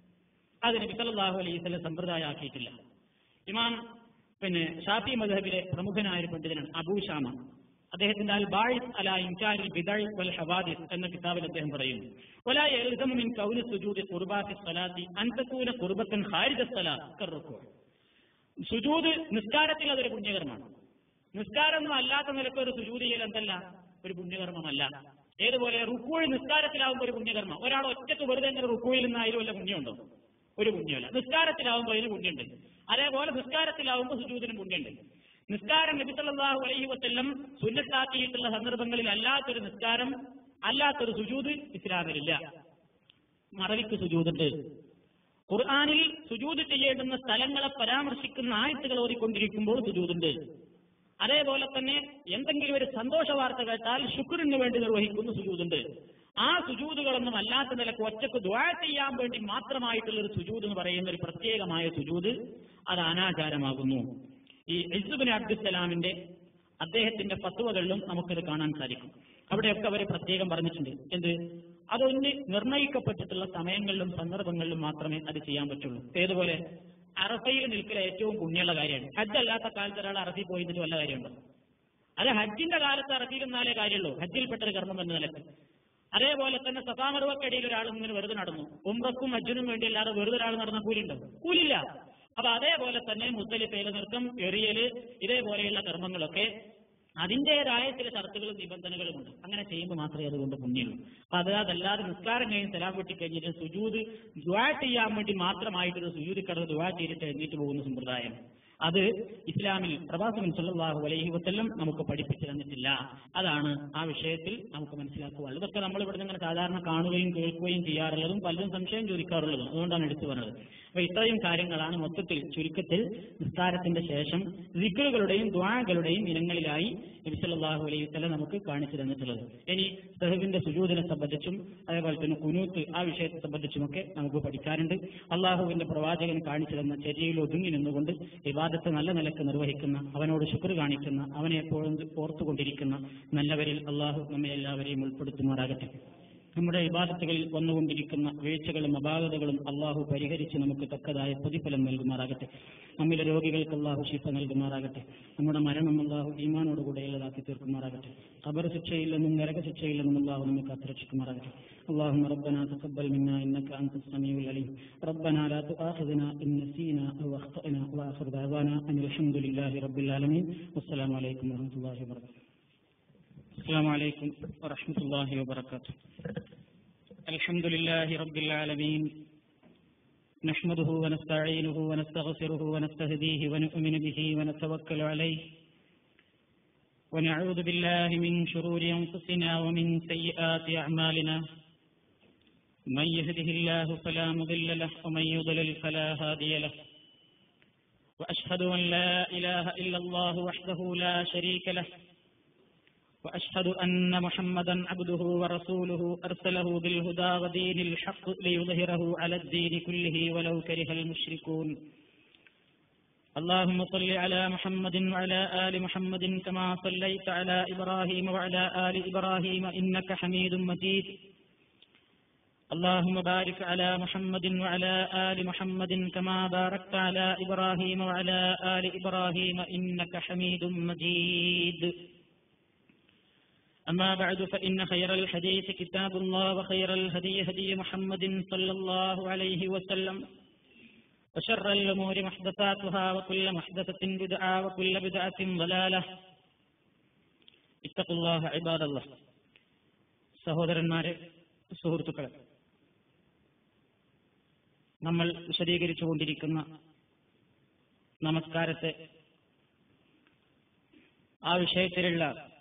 അത് നബി സല്ലല്ലാഹു അലൈഹി വസല്ലം സമ്പ്രദായമാക്കിയിട്ടില്ല ഇമാം പിന്നെ ഷാഫി മദ്ഹബിലെ പ്രമുഖനായ ഒരു പണ്ഡിതനാണ് അബൂ ഷാമ അദ്ദേഹത്തിന്റെ അൽ ബായിസ് അല ഇൻകാരിൽ ബിദഅ് വൽ ഹവാദിസ് എന്ന കിതാബിൽ അദ്ദേഹം പറയുന്നു വലാ യൽസമു മിൻ കൗനി സുജൂദി ഖുർബാത്തി സ്വലാത്തി അൻ തകൂന ഖുർബത്തൻ ഖാരിജ സ്വലാത്ത് കർറുക്കൂ സുജൂദ് നിസ്കാരത്തിൽ അതൊരു പുണ്യകർമ്മമാണ് നിസ്കാരം അല്ലാത്ത നിലക്ക് ഒരു സുജൂദ് ചെയ്യൽ എന്തല്ല ഒരു പുണ്യകർമ്മമല്ല ഏതുപോലെ റുക്കോഴി നിസ്കാരത്തിലാവുമ്പോൾ ഒരു പുണ്യകർമ്മം ഒരാൾ ഒറ്റക്ക് വെറുതെ ഇങ്ങനെ റുക്കോയിൽ നിന്നായാലും വല്ല പുണ്യമുണ്ടോ ഒരു പുണ്യമല്ല നിസ്കാരത്തിലാവുമ്പോൾ അതിന് പുണ്യമുണ്ട് അതേപോലെ നിസ്കാരത്തിലാവുമ്പോൾ സുജൂദിനും പുണ്യമുണ്ട് നിസ്കാരം നബി സല്ലല്ലാഹു അലൈഹി വസല്ലം സുന്നത്താക്കിയിട്ടുള്ള സന്ദർഭങ്ങളിൽ അല്ലാത്തൊരു നിസ്കാരം അല്ലാത്തൊരു സുജൂദ് ഇസ്ലാമിലില്ല മറവിക്ക് സുജൂദുണ്ട് ഖുർആാനിൽ സുജൂദ് ചെയ്യേണ്ടുന്ന സ്ഥലങ്ങളെ പരാമർശിക്കുന്ന ആയത്തുകൾ ഓതിക്കൊണ്ടിരിക്കുമ്പോൾ സുജൂദുണ്ട് അതേപോലെ തന്നെ എന്തെങ്കിലും ഒരു സന്തോഷ വാർത്ത കേട്ടാൽ ശുക്രിന് വേണ്ടി നിർവഹിക്കുന്ന സുജൂദുണ്ട് ആ സുജൂദുകളൊന്നും അല്ലാത്ത നിലക്ക് ഒറ്റക്ക് ദ്വാ ചെയ്യാൻ വേണ്ടി മാത്രമായിട്ടുള്ള ഒരു സുജൂദ് എന്ന് പറയുന്ന ഒരു പ്രത്യേകമായ സുജൂദ് അത് അനാചാരമാകുന്നു ഈ ഇസുബിൻ അബ്ദുസലാമിന്റെ അദ്ദേഹത്തിന്റെ ഫത്വകളിലും നമുക്കത് കാണാൻ സാധിക്കും അവിടെയൊക്കെ അവർ പ്രത്യേകം പറഞ്ഞിട്ടുണ്ട് എന്ത് അതൊന്ന് നിർണയിക്കപ്പെട്ടിട്ടുള്ള സമയങ്ങളിലും സന്ദർഭങ്ങളിലും മാത്രമേ അത് ചെയ്യാൻ പറ്റുള്ളൂ ഏതുപോലെ അറഫയിൽ നിൽക്കൽ ഏറ്റവും പുണ്യമുള്ള കാര്യമാണ് ഹജ്ജ് അല്ലാത്ത കാലത്ത് ഒരാൾ അറഫിൽ പോയി നിന്നിട്ട് വല്ല കാര്യമുണ്ടോ അത് ഹജ്ജിന്റെ കാലത്ത് അറഫിൽ നിന്നാലേ കാര്യമുള്ളൂ ഹജ്ജിൽപ്പെട്ടൊരു കർമ്മം എന്ന നിലക്ക് അതേപോലെ തന്നെ സഫാമറുവക്കടിയിൽ ഒരാൾ ഇങ്ങനെ വെറുതെ നടന്നു ഉംറക്കും ഹജ്ജിനും വേണ്ടി അല്ലാതെ വെറുതെ ഒരാൾ നടന്ന കൂലിയുണ്ടോ കൂലില്ല അപ്പൊ അതേപോലെ തന്നെ മുസ്തലിഫയിലെ നൃത്തം എറിയല് ഇതേപോലെയുള്ള കർമ്മങ്ങളൊക്കെ അതിൻ്റെതായ ചില ഷർത്തുകളും നിബന്ധനകളും ഉണ്ട് അങ്ങനെ ചെയ്യുമ്പോൾ മാത്രമേ അതുകൊണ്ട് പുണ്യമുള്ളൂ അപ്പൊ അത് അതല്ലാതെ നിസ്കാരം കഴിഞ്ഞ് സലാം വെട്ടി കഴിഞ്ഞിട്ട് സുജൂത് ദുവാ ചെയ്യാൻ വേണ്ടി മാത്രമായിട്ടൊരു സുജൂതി കടന്ന് ദുവാ ചെയ്തിട്ട് എഴുന്നേറ്റ് പോകുന്ന സമ്പ്രദായം അത് ഇസ്ലാമിൽ പ്രവാസകൻ സല്ലല്ലാഹു അലൈഹി വസല്ലം നമുക്ക് പഠിപ്പിച്ചു തന്നിട്ടില്ല അതാണ് ആ വിഷയത്തിൽ നമുക്ക് മനസ്സിലാക്കുക ഇതൊക്കെ നമ്മൾ ഇവിടെ നിന്ന് സാധാരണ കാണുകയും കേൾക്കുകയും ചെയ്യാറുള്ളതും പലരും സംശയം ചോദിക്കാറുള്ളതും അതുകൊണ്ടാണ് എടുത്തു പറഞ്ഞത് അപ്പൊ ഇത്രയും കാര്യങ്ങളാണ് മൊത്തത്തിൽ ചുരുക്കത്തിൽ നിസ്കാരത്തിന്റെ ശേഷം ദിക്കറുകളുടെയും ദ്വാകളുടെയും ഇനങ്ങളിലായി നബി സല്ലല്ലാഹു അലൈഹി വസല്ലം നമുക്ക് കാണിച്ചു തന്നിട്ടുള്ളത് ഇനി സഹബിന്റെ സുജൂദിനെ സംബന്ധിച്ചും അതേപോലെ തന്നെ കുനൂത്ത് ആ വിഷയത്തെ സംബന്ധിച്ചുമൊക്കെ നമുക്ക് പഠിക്കാറുണ്ട് അള്ളാഹുവിന്റെ പ്രവാചകൻ കാണിച്ചു തന്ന ചര്യയിൽ ഒതുങ്ങി നിന്നുകൊണ്ട് വിവാദത്തെ നല്ല നിലക്ക് നിർവഹിക്കുന്ന അവനോട് ശുക്ർ കാണിക്കുന്ന അവനെ എപ്പോഴും ഓർത്തുകൊണ്ടിരിക്കുന്ന നല്ലവരിൽ അള്ളാഹു നമ്മെ എല്ലാവരെയും ഉൾപ്പെടുത്തുമാറാകട്ടെ നമ്മുടെ വിവാദത്തുകളിൽ വന്നുകൊണ്ടിരിക്കുന്ന വീഴ്ചകളും അപാകതകളും അള്ളാഹു പരിഹരിച്ച് നമുക്ക് തക്കതായ പ്രതിഫലം നൽകുമാറാകട്ടെ നമ്മിലെ രോഗികൾക്ക് അള്ളാഹു ശിഫ നൽകുമാറാകട്ടെ നമ്മുടെ മരണം അള്ളാഹു ഈമാനോടുകൂടെ ഉള്ളതാക്കി തീർക്കുമാറാകട്ടെ ഖബർ ശിക്ഷയിൽ നിന്നും നരക ശിക്ഷയിൽ നിന്നും അള്ളാഹു നമുക്ക് അത്രക്ഷിക്കുമാറാകട്ടെ اللهم ربنا تقبل منا انك انت السميع العليم ربنا لا تؤاخذنا ان نسينا او اخطانا واخر دعوانا ان الحمد لله رب العالمين والسلام عليكم ورحمه الله وبركاته السلام عليكم ورحمة الله وبركاته الحمد لله رب العالمين نحمده ونستعينه ونستغفره ونستهديه ونؤمن به ونتوكل عليه ونعوذ بالله من شرور أنفسنا ومن سيئات أعمالنا من يهده الله فلا مضل له ومن يضلل فلا هادي له وأشهد أن لا إله إلا الله وحده لا شريك له وأشهد أن محمدا عبده ورسوله أرسله بالهدى ودين الحق ليظهره على الدين كله ولو كره المشركون اللهم صل على محمد وعلى آل محمد كما صليت على إبراهيم وعلى آل إبراهيم إنك حميد مجيد اللهم بارك على محمد وعلى آل محمد كما باركت على إبراهيم وعلى آل إبراهيم إنك حميد مجيد أما بعد فإن خير الحديث كتاب الله وخير الهدي هدي محمد صلى الله عليه وسلم وشر الأمور محدثاتها وكل محدثة بدعة وكل بدعة ضلالة اتقوا الله عباد الله സഹോദരന്മാരെ സുഹൃത്തുക്കളെ നമ്മൾ വിശദീകരിച്ചുകൊണ്ടിരിക്കുന്ന നമസ്കാരത്തെ ആ വിഷയത്തിലുള്ള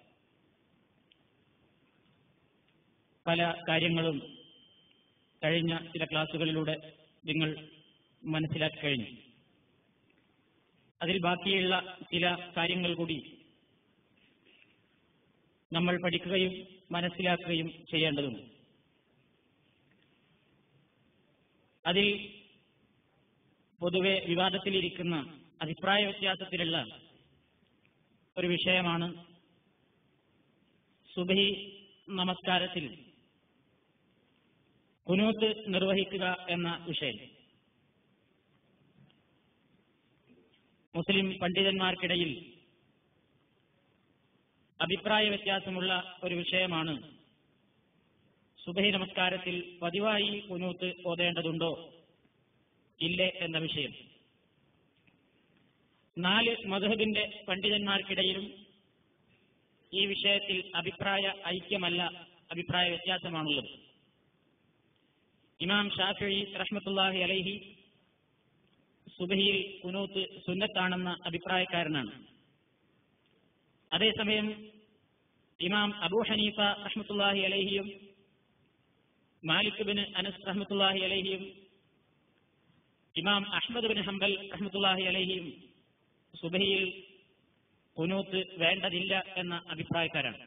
പല കാര്യങ്ങളും കഴിഞ്ഞ ചില ക്ലാസ്സുകളിലൂടെ നിങ്ങൾ മനസ്സിലാക്കി കഴിഞ്ഞു അതിൽ ബാക്കിയുള്ള ചില കാര്യങ്ങൾ കൂടി നമ്മൾ പഠിക്കുകയും മനസ്സിലാക്കുകയും ചെയ്യേണ്ടതുണ്ട് അതിൽ പൊതുവെ വിവാദത്തിലിരിക്കുന്ന അഭിപ്രായ വ്യത്യാസത്തിലുള്ള ഒരു വിഷയമാണ് സുബഹി നമസ്കാരത്തിൽ കുനൂത്ത് നിർവഹിക്കുക എന്ന വിഷയം മുസ്ലിം പണ്ഡിതന്മാർക്കിടയിൽ അഭിപ്രായ വ്യത്യാസമുള്ള ഒരു വിഷയമാണ് സുബഹി നമസ്കാരത്തിൽ പതിവായി കുനൂത്ത് ഓതേണ്ടതുണ്ടോ ഇല്ലേ എന്ന വിഷയം നാല് മധുഹബിന്റെ പണ്ഡിതന്മാർക്കിടയിലും ഈ വിഷയത്തിൽ അഭിപ്രായ ഐക്യമല്ല അഭിപ്രായ വ്യത്യാസമാണുള്ളത് ഇമാം ഷാഫി റഹ്മത്തുല്ലാഹി അലൈഹി സുബഹിയിൽ കുനൂത്ത് സുന്നത്താണെന്ന അഭിപ്രായക്കാരനാണ് അതേസമയം ഇമാം അബൂ ഹനീഫ റഹ്മത്തുല്ലാഹി അലൈഹിയും മാലിക് ബിൻ അനസ് റഹ്മത്തുല്ലാഹി അലൈഹിയും ഇമാം അഹ്മദ് ബിൻ ഹംബൽ റഹ്മത്തുല്ലാഹി അലൈഹിയും സുബഹിയിൽ കുനൂത്ത് വേണ്ടതില്ല എന്ന അഭിപ്രായക്കാരാണ്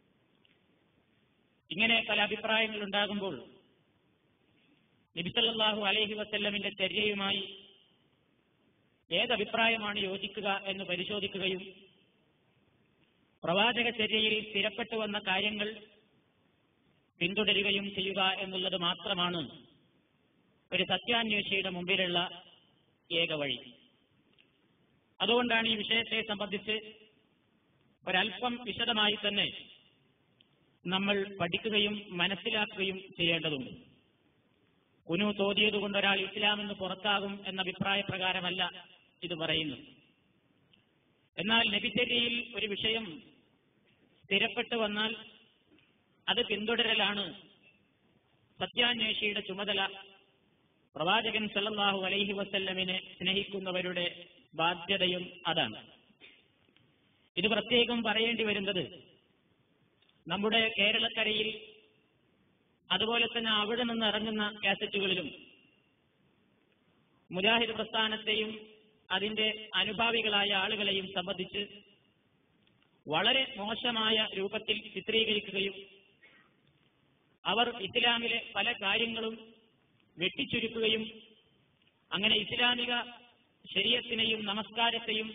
ഇങ്ങനെ പല അഭിപ്രായങ്ങൾ ഉണ്ടാകുമ്പോൾ നബിസല്ലാഹു അലൈഹി വസല്ലമിന്റെ ചര്യയുമായി ഏതഭിപ്രായമാണ് യോജിക്കുക എന്ന് പരിശോധിക്കുകയും പ്രവാചക ചര്യയിൽ സ്ഥിരപ്പെട്ടു വന്ന കാര്യങ്ങൾ പിന്തുടരുകയും ചെയ്യുക എന്നുള്ളത് മാത്രമാണ് ഒരു സത്യാന്വേഷിയുടെ മുമ്പിലുള്ള ഏക വഴി അതുകൊണ്ടാണ് ഈ വിഷയത്തെ സംബന്ധിച്ച് ഒരല്പം വിശദമായി തന്നെ നമ്മൾ പഠിക്കുകയും മനസ്സിലാക്കുകയും ചെയ്യേണ്ടതുണ്ട് കുനു തോതിയത് കൊണ്ട് ഒരാൾ ഇസ്ലാമെന്ന് പുറത്താകും എന്ന അഭിപ്രായ പ്രകാരമല്ല ഇത് പറയുന്നു എന്നാൽ നബിചര്യയിൽ ഒരു വിഷയം സ്ഥിരപ്പെട്ടു വന്നാൽ അത് പിന്തുടരലാണ് സത്യാന്വേഷിയുടെ ചുമതല പ്രവാചകൻ സല്ലല്ലാഹു അലൈഹി വസല്ലമിനെ സ്നേഹിക്കുന്നവരുടെ ബാധ്യതയും അതാണ് ഇത് പ്രത്യേകം പറയേണ്ടി വരുന്നത് നമ്മുടെ കേരളക്കരയിൽ അതുപോലെ തന്നെ അവിടെ നിന്ന് ഇറങ്ങുന്ന കാസറ്റുകളിലും മുജാഹിദ് പ്രസ്ഥാനത്തെയും അതിന്റെ അനുഭാവികളായ ആളുകളെയും സംബന്ധിച്ച് വളരെ മോശമായ രൂപത്തിൽ ചിത്രീകരിക്കുകയും അവർ ഇസ്ലാമിലെ പല കാര്യങ്ങളും വെട്ടിച്ചുരുക്കുകയും അങ്ങനെ ഇസ്ലാമിക ശരീരത്തിനെയും നമസ്കാരത്തെയും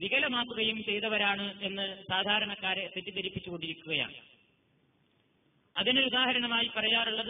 വികലമാക്കുകയും ചെയ്തവരാണ് എന്ന് സാധാരണക്കാരെ തെറ്റിദ്ധരിപ്പിച്ചുകൊണ്ടിരിക്കുകയാണ് അതിന് ഉദാഹരണമായി പറയാറുള്ളത്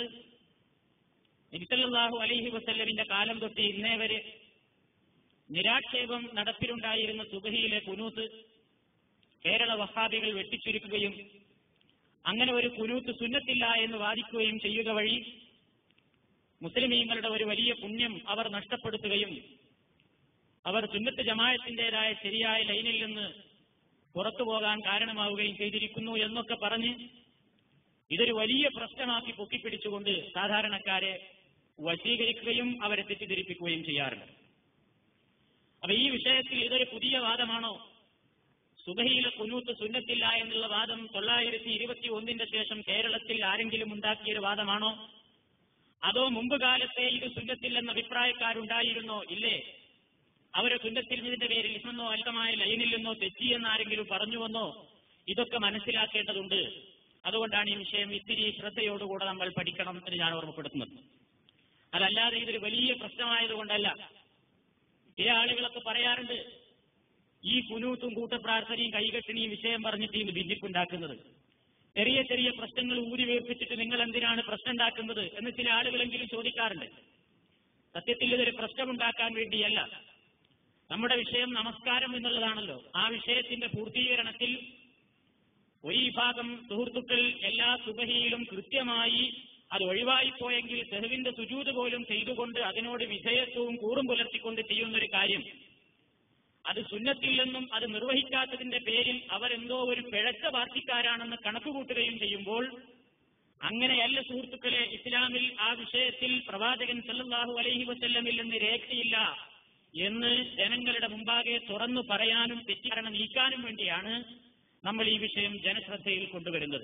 നബിസല്ലാഹു അലൈഹി വസല്ലമിന്റെ കാലം തൊട്ട് ഇന്നേ വരെ നിരാക്ഷേപം നടപ്പിലുണ്ടായിരുന്ന സുബഹിയിലെ കുനൂത്ത് കേരള വഹാബികൾ വെട്ടിച്ചുരുക്കുകയും അങ്ങനെ ഒരു കുനൂത്ത് സുന്നത്തില്ല എന്ന് വാദിക്കുകയും ചെയ്യുക വഴി മുസ്ലിമീങ്ങളുടെ ഒരു വലിയ പുണ്യം അവർ നഷ്ടപ്പെടുത്തുകയും അവർ സുന്നത്ത് ജമായത്തിന്റേതായ ശരിയായ ലൈനിൽ നിന്ന് പുറത്തു പോകാൻ കാരണമാവുകയും ചെയ്തിരിക്കുന്നു എന്നൊക്കെ പറഞ്ഞ് ഇതൊരു വലിയ പ്രശ്നമാക്കി പൊക്കിപ്പിടിച്ചുകൊണ്ട് സാധാരണക്കാരെ വശീകരിക്കുകയും അവരെ തെറ്റിദ്ധരിപ്പിക്കുകയും ചെയ്യാറുണ്ട് അപ്പൊ ഈ വിഷയത്തിൽ ഇതൊരു പുതിയ വാദമാണോ സുബഹിയിലെ കുനൂത്ത് സുന്നത്തില്ല എന്നുള്ള വാദം തൊള്ളായിരത്തി ഇരുപത്തി ഒന്നിന്റെ ശേഷം കേരളത്തിൽ ആരെങ്കിലും ഉണ്ടാക്കിയൊരു വാദമാണോ അതോ മുമ്പ് കാലത്തെ ഇത് സുന്നത്തില്ലെന്ന അഭിപ്രായക്കാരുണ്ടായിരുന്നോ ഇല്ലേ അവരെ സുന്നത്തിൽ ഇതിന്റെ പേരിൽ ഇസ്മെന്നോ അല്പമായ ലൈനിൽ നിന്നോ തെറ്റിയെന്ന് ആരെങ്കിലും പറഞ്ഞുവെന്നോ ഇതൊക്കെ മനസ്സിലാക്കേണ്ടതുണ്ട് അതുകൊണ്ടാണ് ഈ വിഷയം ഇത്തിരി ശ്രദ്ധയോടുകൂടെ നമ്മൾ പഠിക്കണം എന്ന് ഞാൻ ഓർമ്മപ്പെടുത്തുന്നത് അതല്ലാതെ ഇതൊരു വലിയ പ്രശ്നമായതുകൊണ്ടല്ല ചില ആളുകളൊക്കെ പറയാറുണ്ട് ഈ കുനൂത്തും കൂട്ടപ്രാർത്ഥനയും കൈകെട്ടിനിയും വിഷയം പറഞ്ഞിട്ട് ഈ ഭിന്നിപ്പുണ്ടാക്കുന്നത് ചെറിയ ചെറിയ പ്രശ്നങ്ങൾ ഊരി വീർപ്പിച്ചിട്ട് നിങ്ങൾ എന്തിനാണ് പ്രശ്നം ഉണ്ടാക്കുന്നത് എന്ന് ചില ആളുകളെങ്കിലും ചോദിക്കാറുണ്ട് സത്യത്തിൽ ഇതൊരു പ്രശ്നമുണ്ടാക്കാൻ വേണ്ടിയല്ല നമ്മുടെ വിഷയം നമസ്കാരം എന്നുള്ളതാണല്ലോ ആ വിഷയത്തിന്റെ പൂർത്തീകരണത്തിൽ ഒരു വിഭാഗം സുഹൃത്തുക്കൾ എല്ലാ സുബഹിയിലും കൃത്യമായി അത് ഒഴിവായിപ്പോയെങ്കിൽ സെഹുവിന്റെ സുജൂത് പോലും ചെയ്തുകൊണ്ട് അതിനോട് വിധേയത്വവും കൂറും പുലർത്തിക്കൊണ്ട് ചെയ്യുന്നൊരു കാര്യം അത് സുന്നത്തിൽ നിന്നും അത് നിർവഹിക്കാത്തതിന്റെ പേരിൽ അവരെന്തോ ഒരു പിഴച്ച പാർട്ടിക്കാരാണെന്ന് കണക്കുകൂട്ടുകയും ചെയ്യുമ്പോൾ അങ്ങനെയല്ല സുഹൃത്തുക്കളെ ഇസ്ലാമിൽ ആ വിഷയത്തിൽ പ്രവാചകൻ സല്ലല്ലാഹു അലൈഹി വസല്ലമിൽ നിന്ന് രേഖയില്ല എന്ന് ജനങ്ങളുടെ മുമ്പാകെ തുറന്നു പറയാനും തെറ്റിദ്ധാരണ നീക്കാനും വേണ്ടിയാണ് നമ്മൾ ഈ വിഷയം ജനശ്രദ്ധയിൽ കൊണ്ടുവരുന്നത്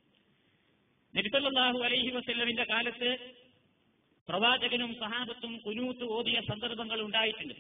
നബിസല്ലാഹു അലൈഹി വസല്ലമിന്റെ കാലത്ത് പ്രവാചകനും സഹാബത്തും കുനൂത്ത് ഓതിയ സന്ദർഭങ്ങൾ ഉണ്ടായിട്ടുണ്ട്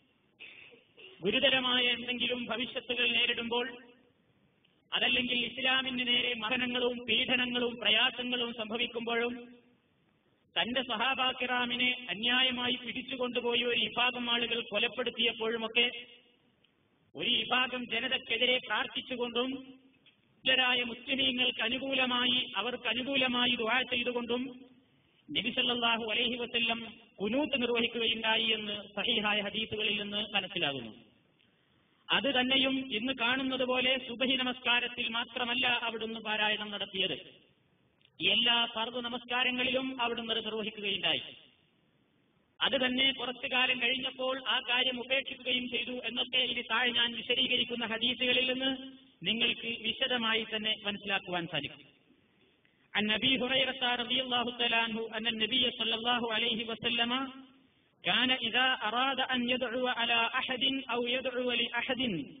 ഗുരുതരമായ എന്തെങ്കിലും ഭവിഷ്യത്തുകൾ നേരിടുമ്പോൾ അതല്ലെങ്കിൽ ഇസ്ലാമിന് നേരെ മഹനങ്ങളും പീഡനങ്ങളും പ്രയാസങ്ങളും സംഭവിക്കുമ്പോഴും തന്റെ സഹാബാക്കിറാമിനെ അന്യായമായി പിടിച്ചുകൊണ്ടുപോയി ഒരു വിഭാഗം ആളുകൾ കൊലപ്പെടുത്തിയപ്പോഴുമൊക്കെ ഒരു വിഭാഗം ജനതക്കെതിരെ പ്രാർത്ഥിച്ചുകൊണ്ടും ായ മുസ്ലിമീങ്ങൾക്ക് അനുകൂലമായി അവർക്ക് അനുകൂലമായി ദുആ ചെയ്തുകൊണ്ടും നബിസല്ലാഹു അലൈഹി വസല്ലം കുനൂത്ത് നിർവഹിക്കുകയുണ്ടായി എന്ന് സഹിഹായ ഹദീസുകളിൽ നിന്ന് മനസ്സിലാകുന്നു അത് തന്നെയും ഇന്ന് കാണുന്നത് പോലെ സുബഹി നമസ്കാരത്തിൽ മാത്രമല്ല അവിടുന്ന് പാരായണം നടത്തിയത് എല്ലാ പർവ്വ നമസ്കാരങ്ങളിലും അവിടുന്ന് നിർവഹിക്കുകയുണ്ടായി അത് തന്നെ കുറച്ചു കാലം കഴിഞ്ഞപ്പോൾ ആ കാര്യം ഉപേക്ഷിക്കുകയും ചെയ്തു എന്നൊക്കെ ഇത് താഴെ ഞാൻ വിശദീകരിക്കുന്ന ഹദീസുകളിൽ നിന്ന് നിങ്ങൾക്ക് വിശദമായി തന്നെ മനസ്സിലാക്കുവാൻ സാധിക്കും عن ابي هريره رضي الله تعالى عنه ان النبي صلى الله عليه وسلم كان اذا اراد ان يدعو على احد او يدعو لاحد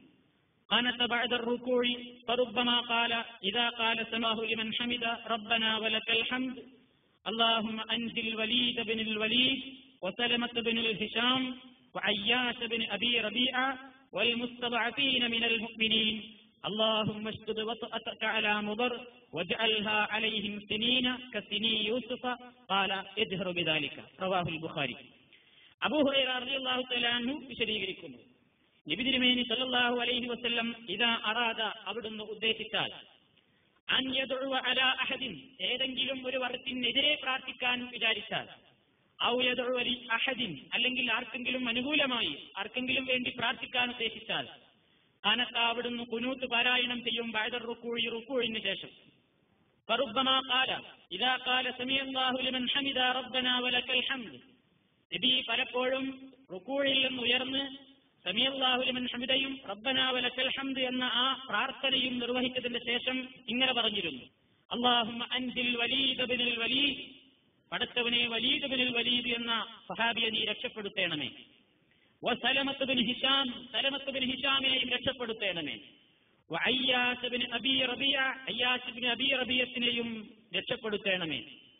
قنت بعد الركوع فربما قال اذا قال سماه لمن حمد ربنا ولك الحمد اللهم انزل الوليد بن الوليد وسلمة بن الهشام وعياش بن ابي ربيعه والمستضعفين من المؤمنين اللهم اشدد وطأتك على مضر واجعلها عليهم سنين كسني يوسف قال اجهر بذلك رواه البخاري അബൂ ഹുറൈറ റളിയല്ലാഹു തആല അൻഹു വിശദീകരിക്കുന്നു നബി തിരുമേനി സല്ലല്ലാഹു അലൈഹി വസല്ലം ഇദാ അറാദ അവിടുന്ന് ഉദ്ദേശിച്ചാൽ അൻ യദ്ഉ അലാ അഹദിൻ ഏതെങ്കിലും ഒരു വർത്തിനെതിരെ പ്രാർത്ഥിക്കാൻ വിചാരിച്ചാൽ ഔ യദ്ഉ ലി അഹദിൻ അല്ലെങ്കിൽ ആർക്കെങ്കിലും അനുകൂലമായി ആർക്കെങ്കിലും വേണ്ടി പ്രാർത്ഥിക്കാൻ ഉദ്ദേശിച്ചാൽ അനക്ക അവിടുന്ന് കുനൂത്ത് പാരായണം ചെയ്യും ബഅദ റുക്കൂഴി റുക്കൂഴിന് ശേഷം ഫറുബ്ബമാ ഖാല ഇദാ ഖാല സമിയല്ലാഹു ലിമൻ ഹമിദ റബ്ബനാ വലക്കൽ ഹംദ് നബി പലപ്പോഴും റുക്കൂഴിൽ നിന്ന് ഉയർന്ന് സമിയല്ലാഹു ലിമൻ ഹമിദയും റബ്ബനാ വലക്കൽ ഹംദ് എന്ന ആ പ്രാർത്ഥനയും നിർവഹിച്ചതിന് ശേഷം ഇങ്ങനെ പറഞ്ഞിരുന്നു അള്ളാഹുമ്മ അൻസിൽ വലീദ് ബിനുൽ വലീദ് പടച്ചവനെ വലീദ് ബിനുൽ വലീദ് എന്ന സഹാബിയെ നീ രക്ഷപ്പെടുത്തേണമേ വസലമത്ത് ബിൻ ഹിഷാം സലമത്ത് ബിൻ ഹിഷാമിനെയും രക്ഷപ്പെടുത്തേണമേ വഅയ്യാസ് bin Abi Rabia Ayyash bin Abi റബിയത്തിനെയും രക്ഷപ്പെടുത്തേണമേ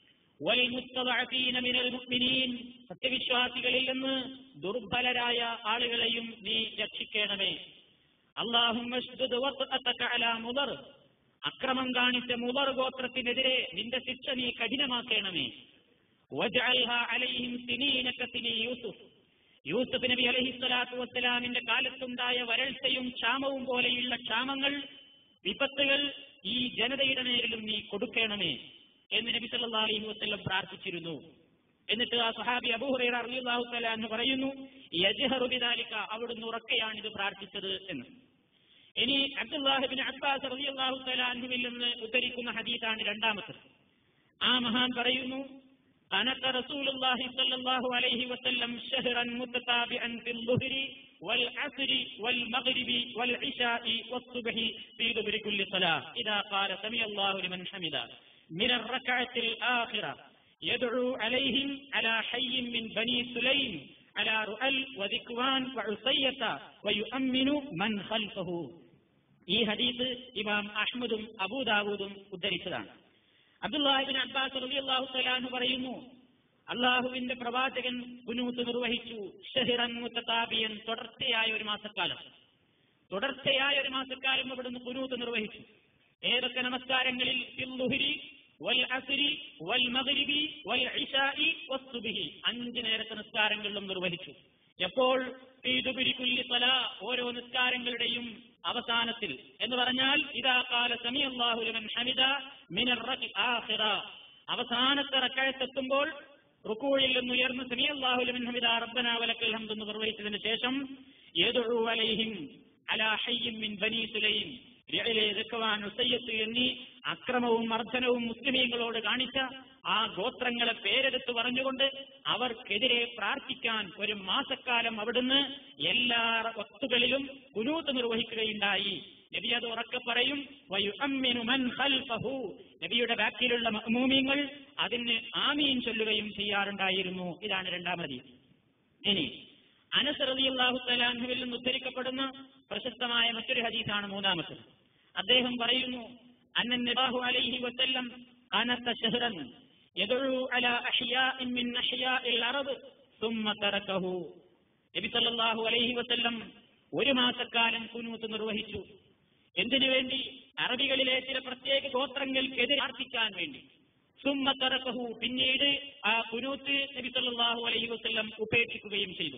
വൽമുസ്തദഅഫീന മിനൽ മുഅ്മിനീൻ സത്യവിശ്വാസികളിൽ നിന്ന് ദുർബലരായ ആളുകളെയും നീ രക്ഷിക്കണമേ അല്ലാഹുമ്മ അഷ്ദുദ് വത്അതക അലാ മുദർ അക്രമം കാണിച്ച മുദർ ഗോത്രത്തിനെതിരെ നിന്റെ ശിക്ഷ നീ കഠിനമാക്കണമേ വജ്അൽഹാ അലൈഹിം സിനീന കസിനി യൂസുഫ് യൂസുഫ് നബി അലഹി സ്വലാത്തു വസ്സലാമിന്റെ കാലത്തുണ്ടായ വരൾച്ചയും ക്ഷാമവും പോലെയുള്ള ക്ഷാമങ്ങൾ വിപത്തുകൾ ഈ ജനതയുടെ നേരിലും നീ കൊടുക്കണമേ എന്ന് നബി സല്ലല്ലാഹു അലൈഹി വസല്ലം പ്രാർത്ഥിച്ചിരുന്നു എന്നിട്ട് ആ സഹാബി അബൂഹുറൈറ റളിയല്ലാഹു തആല എന്ന് പറയുന്നു യജ്ഹറു ബിദാലിക അവിടുന്ന് ഉറക്കെയാണ് ഇത് പ്രാർത്ഥിച്ചത് എന്ന് ഇനി അബ്ദുല്ലാഹിബിൻ അബ്ബാസ് റളിയല്ലാഹു തആല അൻഹുവിൽ നിന്ന് ഉദ്ധരിക്കുന്ന ഹദീസാണ് രണ്ടാമത്തത് ആ മഹാൻ പറയുന്നു أنك رسول الله صلى الله عليه وسلم شهرا متتابعا في الظهر والعصر والمغرب والعشاء والصبح في دبر كل صلاة إذا قال سمع الله لمن حمده من الركعة الآخرة يدعو عليهم على حي من بني سليم على رؤل وذكوان وعصية ويؤمن من خلفه ഈ ഹദീസ് ഇമാം അഹ്മദും അബൂദാവൂദും ഉദ്ധരിച്ചതാണ് അബ്ദുല്ലാഹിബിൻ അബ്ബാസ് റളിയല്ലാഹു തആല പറയുന്നു അള്ളാഹുവിന്റെ പ്രവാചകൻ കുനൂത്ത് നിർവഹിച്ചു ഷഹിറൻ മുത്തതാബിയൻ തുടർച്ചയായ ഒരു മാസക്കാലം തുടർച്ചയായ ഒരു മാസക്കാലം അവിടുന്ന് കുനൂത്ത് നിർവഹിച്ചു ഏതൊക്കെ നമസ്കാരങ്ങളിൽ ഫിൽലുഹരി വൽ അസ്രി വൽ മഗ്രിബി വൽ ഇശാഇ വസ്സുബ്ഹി അഞ്ച് നേരത്തെ നിസ്കാരങ്ങളിലും നിർവഹിച്ചു എപ്പോൾ കുല്ലി സല ഓരോ നിസ്കാരങ്ങളുടെയും അവസാനത്തിൽ എന്ന് പറഞ്ഞാൽ ഇതാ കാല സമയല്ലാഹു ലിമൻ ഹമിദ മിനർ ആഖിറ അവസാനത്തെ റക്കഴത്തെത്തുമ്പോൾ റുക്കൂഴിൽ നിന്ന് ഉയർന്ന് സമയല്ലാഹു ലിമൻ ഹമിദ റബ്ബന വലക്കൽ ഹംദ് എന്ന് നിർവഹിച്ചതിന് ശേഷം യദ്ഉ അലൈഹിം അലാ ഹയ്യിൻ മിൻ ബനി സുലൈം രഇലെ ദക്കവാൻ ഉസയ്യത്ത് എന്നീ അക്രമവും മർദ്ദനവും മുസ്ലിമീങ്ങളോട് കാണിച്ച ആ ഗോത്രങ്ങളെ പേരെടുത്ത് പറഞ്ഞുകൊണ്ട് അവർക്കെതിരെ പ്രാർത്ഥിക്കാൻ ഒരു മാസക്കാലം അവിടുന്ന് എല്ലാ വസ്തുക്കളിലും കുനൂത്ത് നിർവഹിക്കുകയുണ്ടായി നബി അത് ഉറക്കെ പറയും വയുഅമ്മിനു മൻ ഖൽഫഹു നബിയുടെ ബാക്കിലുള്ള മഅ്മൂമീങ്ങൾ അതിന് ആമീൻ ചൊല്ലുകയും ചെയ്യാറുണ്ടായിരുന്നു ഇതാണ് രണ്ടാമത് ഇനി അനസ് റളിയല്ലാഹു തആലാഹുവിൽ നിന്ന് ഉദ്ധരിക്കപ്പെടുന്ന പ്രശസ്തമായ മറ്റൊരു ഹദീസാണ് മൂന്നാമത്തത് അദ്ദേഹം പറയുന്നു അന്നൻ നബാഹു അലൈഹി വസല്ലം അനത്ത ഷഹ്റൻ യദഉ അലാ അഹ്യാഇൻ മിൻ അഹ്യാഇൽ അറബ് ثم تركه നബി സല്ലല്ലാഹു അലൈഹി വസല്ലം ഒരു മാസക്കാലം കുനൂത്ത് നിർവഹിച്ചു എന്തിനു വേണ്ടി അറബികളിലെ ചില പ്രത്യേക ഗോത്രങ്ങൾക്കെതിരെ പ്രാർത്ഥിക്കാൻ വേണ്ടി സുമ്മ തറക്കഹു പിന്നീട് ആ കുനൂത്ത് നബി സല്ലല്ലാഹു അലൈഹി വസല്ലം ഉപേക്ഷിക്കുകയും ചെയ്തു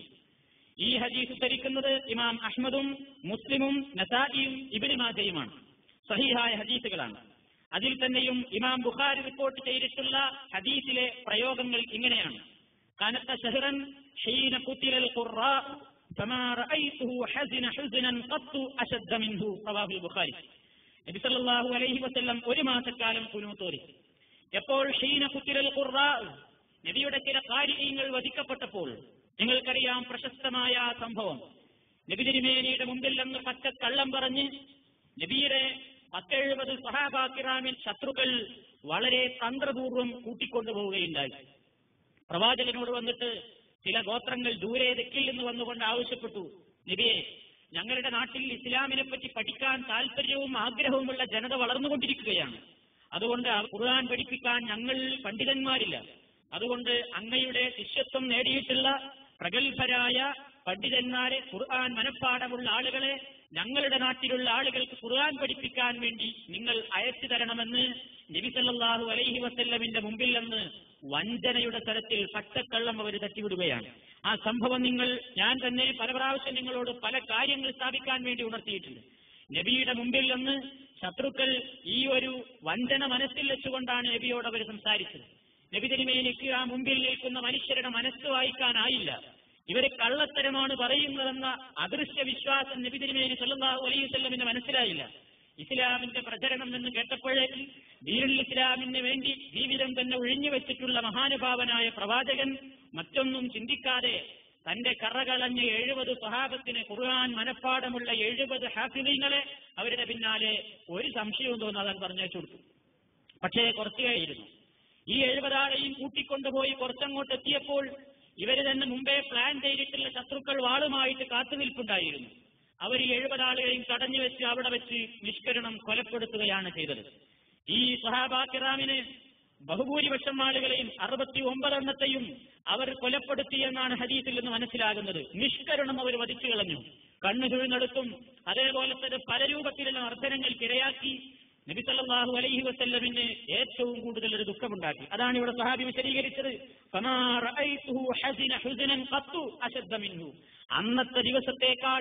ഈ ഹദീസ് ധരിക്കുന്നത് ഇമാം അഹ്മദും മുസ്ലിമും നസായിയും ഇബിന് മാജയുമാണ് സഹിഹായ ഹദീസുകളാണ് അതിൽ തന്നെയും ഇമാം ബുഖാരി റിപ്പോർട്ട് ചെയ്തിട്ടുള്ള ഹദീസിലെ പ്രയോഗങ്ങൾ ഇങ്ങനെയാണ് കനത്ത ഷഹ്റൻ ഹീന കുത്തിലൽ ഖുർറാ فما رأيته حزن حزنا قط أشد منه رواه البخاري നബി സല്ലല്ലാഹു അലൈഹി വസല്ലം ഒരു മാസക്കാലം കുനൂത്തോരി എപ്പോൾ ഷീന കുത്തിരൽ ഖുർറാ നബിയുടെ ചില കാര്യങ്ങൾ വധിക്കപ്പെട്ടപ്പോൾ നിങ്ങൾക്കറിയാം പ്രശസ്തമായ ആ സംഭവം നബി തിരുമേനിയുടെ മുമ്പിൽ നിന്ന് പച്ച കള്ളം പറഞ്ഞ് നബിയുടെ പത്തെഴുപത് സഹാബാക്കിറാമിൽ ശത്രുക്കൾ വളരെ തന്ത്രപൂർവ്വം കൂട്ടിക്കൊണ്ടുപോവുകയുണ്ടായി പ്രവാചകനോട് വന്നിട്ട് ചില ഗോത്രങ്ങൾ ദൂരെ തെക്കിൽ നിന്ന് വന്നുകൊണ്ട് ആവശ്യപ്പെട്ടു നബിയെ ഞങ്ങളുടെ നാട്ടിൽ ഇസ്ലാമിനെ പറ്റി പഠിക്കാൻ താല്പര്യവും ആഗ്രഹവുമുള്ള ജനത വളർന്നുകൊണ്ടിരിക്കുകയാണ് അതുകൊണ്ട് ആ ഖുർആൻ പഠിപ്പിക്കാൻ ഞങ്ങൾ പണ്ഡിതന്മാരില്ല അതുകൊണ്ട് അങ്ങയുടെ ശിഷ്യത്വം നേടിയിട്ടുള്ള പ്രഗത്ഭരായ പണ്ഡിതന്മാരെ ഖുർആൻ മനഃപ്പാടമുള്ള ആളുകളെ ഞങ്ങളുടെ നാട്ടിലുള്ള ആളുകൾക്ക് ഖുർആൻ പഠിപ്പിക്കാൻ വേണ്ടി നിങ്ങൾ അയച്ചു തരണമെന്ന് നബി സല്ലല്ലാഹു അലൈഹി വസല്ലമിന്റെ മുമ്പിൽ നിന്ന് വഞ്ചനയുടെ തരത്തിൽ പച്ചക്കള്ളം അവർ തട്ടിവിടുകയാണ് ആ സംഭവം നിങ്ങൾ ഞാൻ തന്നെ പല പ്രാവശ്യം നിങ്ങളോട് പല കാര്യങ്ങൾ സ്ഥാപിക്കാൻ വേണ്ടി ഉണർത്തിയിട്ടുണ്ട് നബിയുടെ മുമ്പിൽ നിന്ന് ശത്രുക്കൾ ഈ ഒരു വഞ്ചന മനസ്സിൽ വെച്ചുകൊണ്ടാണ് നബിയോട് അവർ സംസാരിച്ചത് നബി തിരുമേനിക്ക് ആ മുമ്പിൽ നിൽക്കുന്ന മനുഷ്യരുടെ മനസ്സ് വായിക്കാനായില്ല ഇവര് കള്ളത്തരമാണ് പറയുന്നതെന്ന അദൃശ്യ വിശ്വാസം നബി തിരുമേനി സല്ലല്ലാഹു അലൈഹി വസല്ലമിന് മനസ്സിലായില്ല ഇസ്ലാമിന്റെ പ്രചരണം എന്ന് കേട്ടപ്പോഴേക്കും ദീനുൽ ഇസ്ലാമിന് വേണ്ടി ജീവിതം തന്നെ ഒഴിഞ്ഞു വെച്ചിട്ടുള്ള മഹാനുഭാവനായ പ്രവാചകൻ മറ്റൊന്നും ചിന്തിക്കാതെ തന്റെ കറകളഞ്ഞ എഴുപത് സ്വഹാബത്തിന് ഖുർആൻ മനഃപ്പാടമുള്ള എഴുപത് ഹാഫിലീങ്ങളെ അവരുടെ പിന്നാലെ ഒരു സംശയവും തോന്നാതെ പറഞ്ഞു കൊടുത്തു പക്ഷേ കുറച്ചു കഴിഞ്ഞിരുന്നു ഈ എഴുപതാളെയും കൂട്ടിക്കൊണ്ടുപോയി കുറച്ചങ്ങോട്ട് എത്തിയപ്പോൾ ഇവര് തന്നെ മുമ്പേ പ്ലാൻ ചെയ്തിട്ടുള്ള ശത്രുക്കൾ വാളുമായിട്ട് കാത്തുനിൽപ്പുണ്ടായിരുന്നു അവർ ഈ എഴുപതാളുകളെയും തടഞ്ഞു വെച്ച് അവിടെ വെച്ച് നിഷ്കരണം കൊലപ്പെടുത്തുകയാണ് ചെയ്തത് ഈ സഹാബാക്കിറാമിന് ബഹുഭൂരിപക്ഷം ആളുകളെയും അറുപത്തി ഒമ്പതെണ്ണത്തെയും അവർ കൊലപ്പെടുത്തിയെന്നാണ് ഹദീസിൽ നിന്ന് മനസ്സിലാകുന്നത് നിഷ്കരണം അവർ വധിച്ചു കളഞ്ഞു കണ്ണു ചുഴുന്നെടുത്തും അതേപോലെ തന്നെ പല രൂപത്തിലുള്ള മർദ്ദനങ്ങൾക്കിരയാക്കി നബി സല്ലല്ലാഹു അലൈഹി വസല്ലമിന് ഏറ്റവും കൂടുതൽ ഒരു ദുഃഖമുണ്ടാക്കി അതാണ് ഇവിടെ സഹാബി വിശദീകരിച്ചത് ഫമാ റഅയ്തുഹു ഹസിന ഹുസ്നൻ ഖത്തു അശദ്ദ മിൻഹു അന്നത്തെ ദിവസത്തേക്കാൾ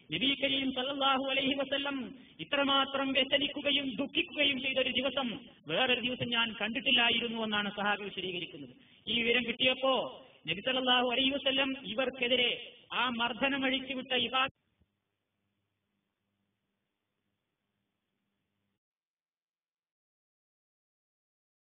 നബി കരീം സല്ലല്ലാഹു അലൈഹി വസല്ലം ഇത്രമാത്രം വ്യസനിക്കുകയും ദുഃഖിക്കുകയും ചെയ്ത ഒരു ദിവസം വേറൊരു ദിവസം ഞാൻ കണ്ടിട്ടില്ലായിരുന്നു എന്നാണ് സഹാബി വിശദീകരിക്കുന്നത് ഈ വിവരം കിട്ടിയപ്പോ നബി സല്ലല്ലാഹു അലൈഹി വസല്ലം ഇവർക്കെതിരെ ആ മർദ്ദനം അഴിച്ചുവിട്ട ഇബാ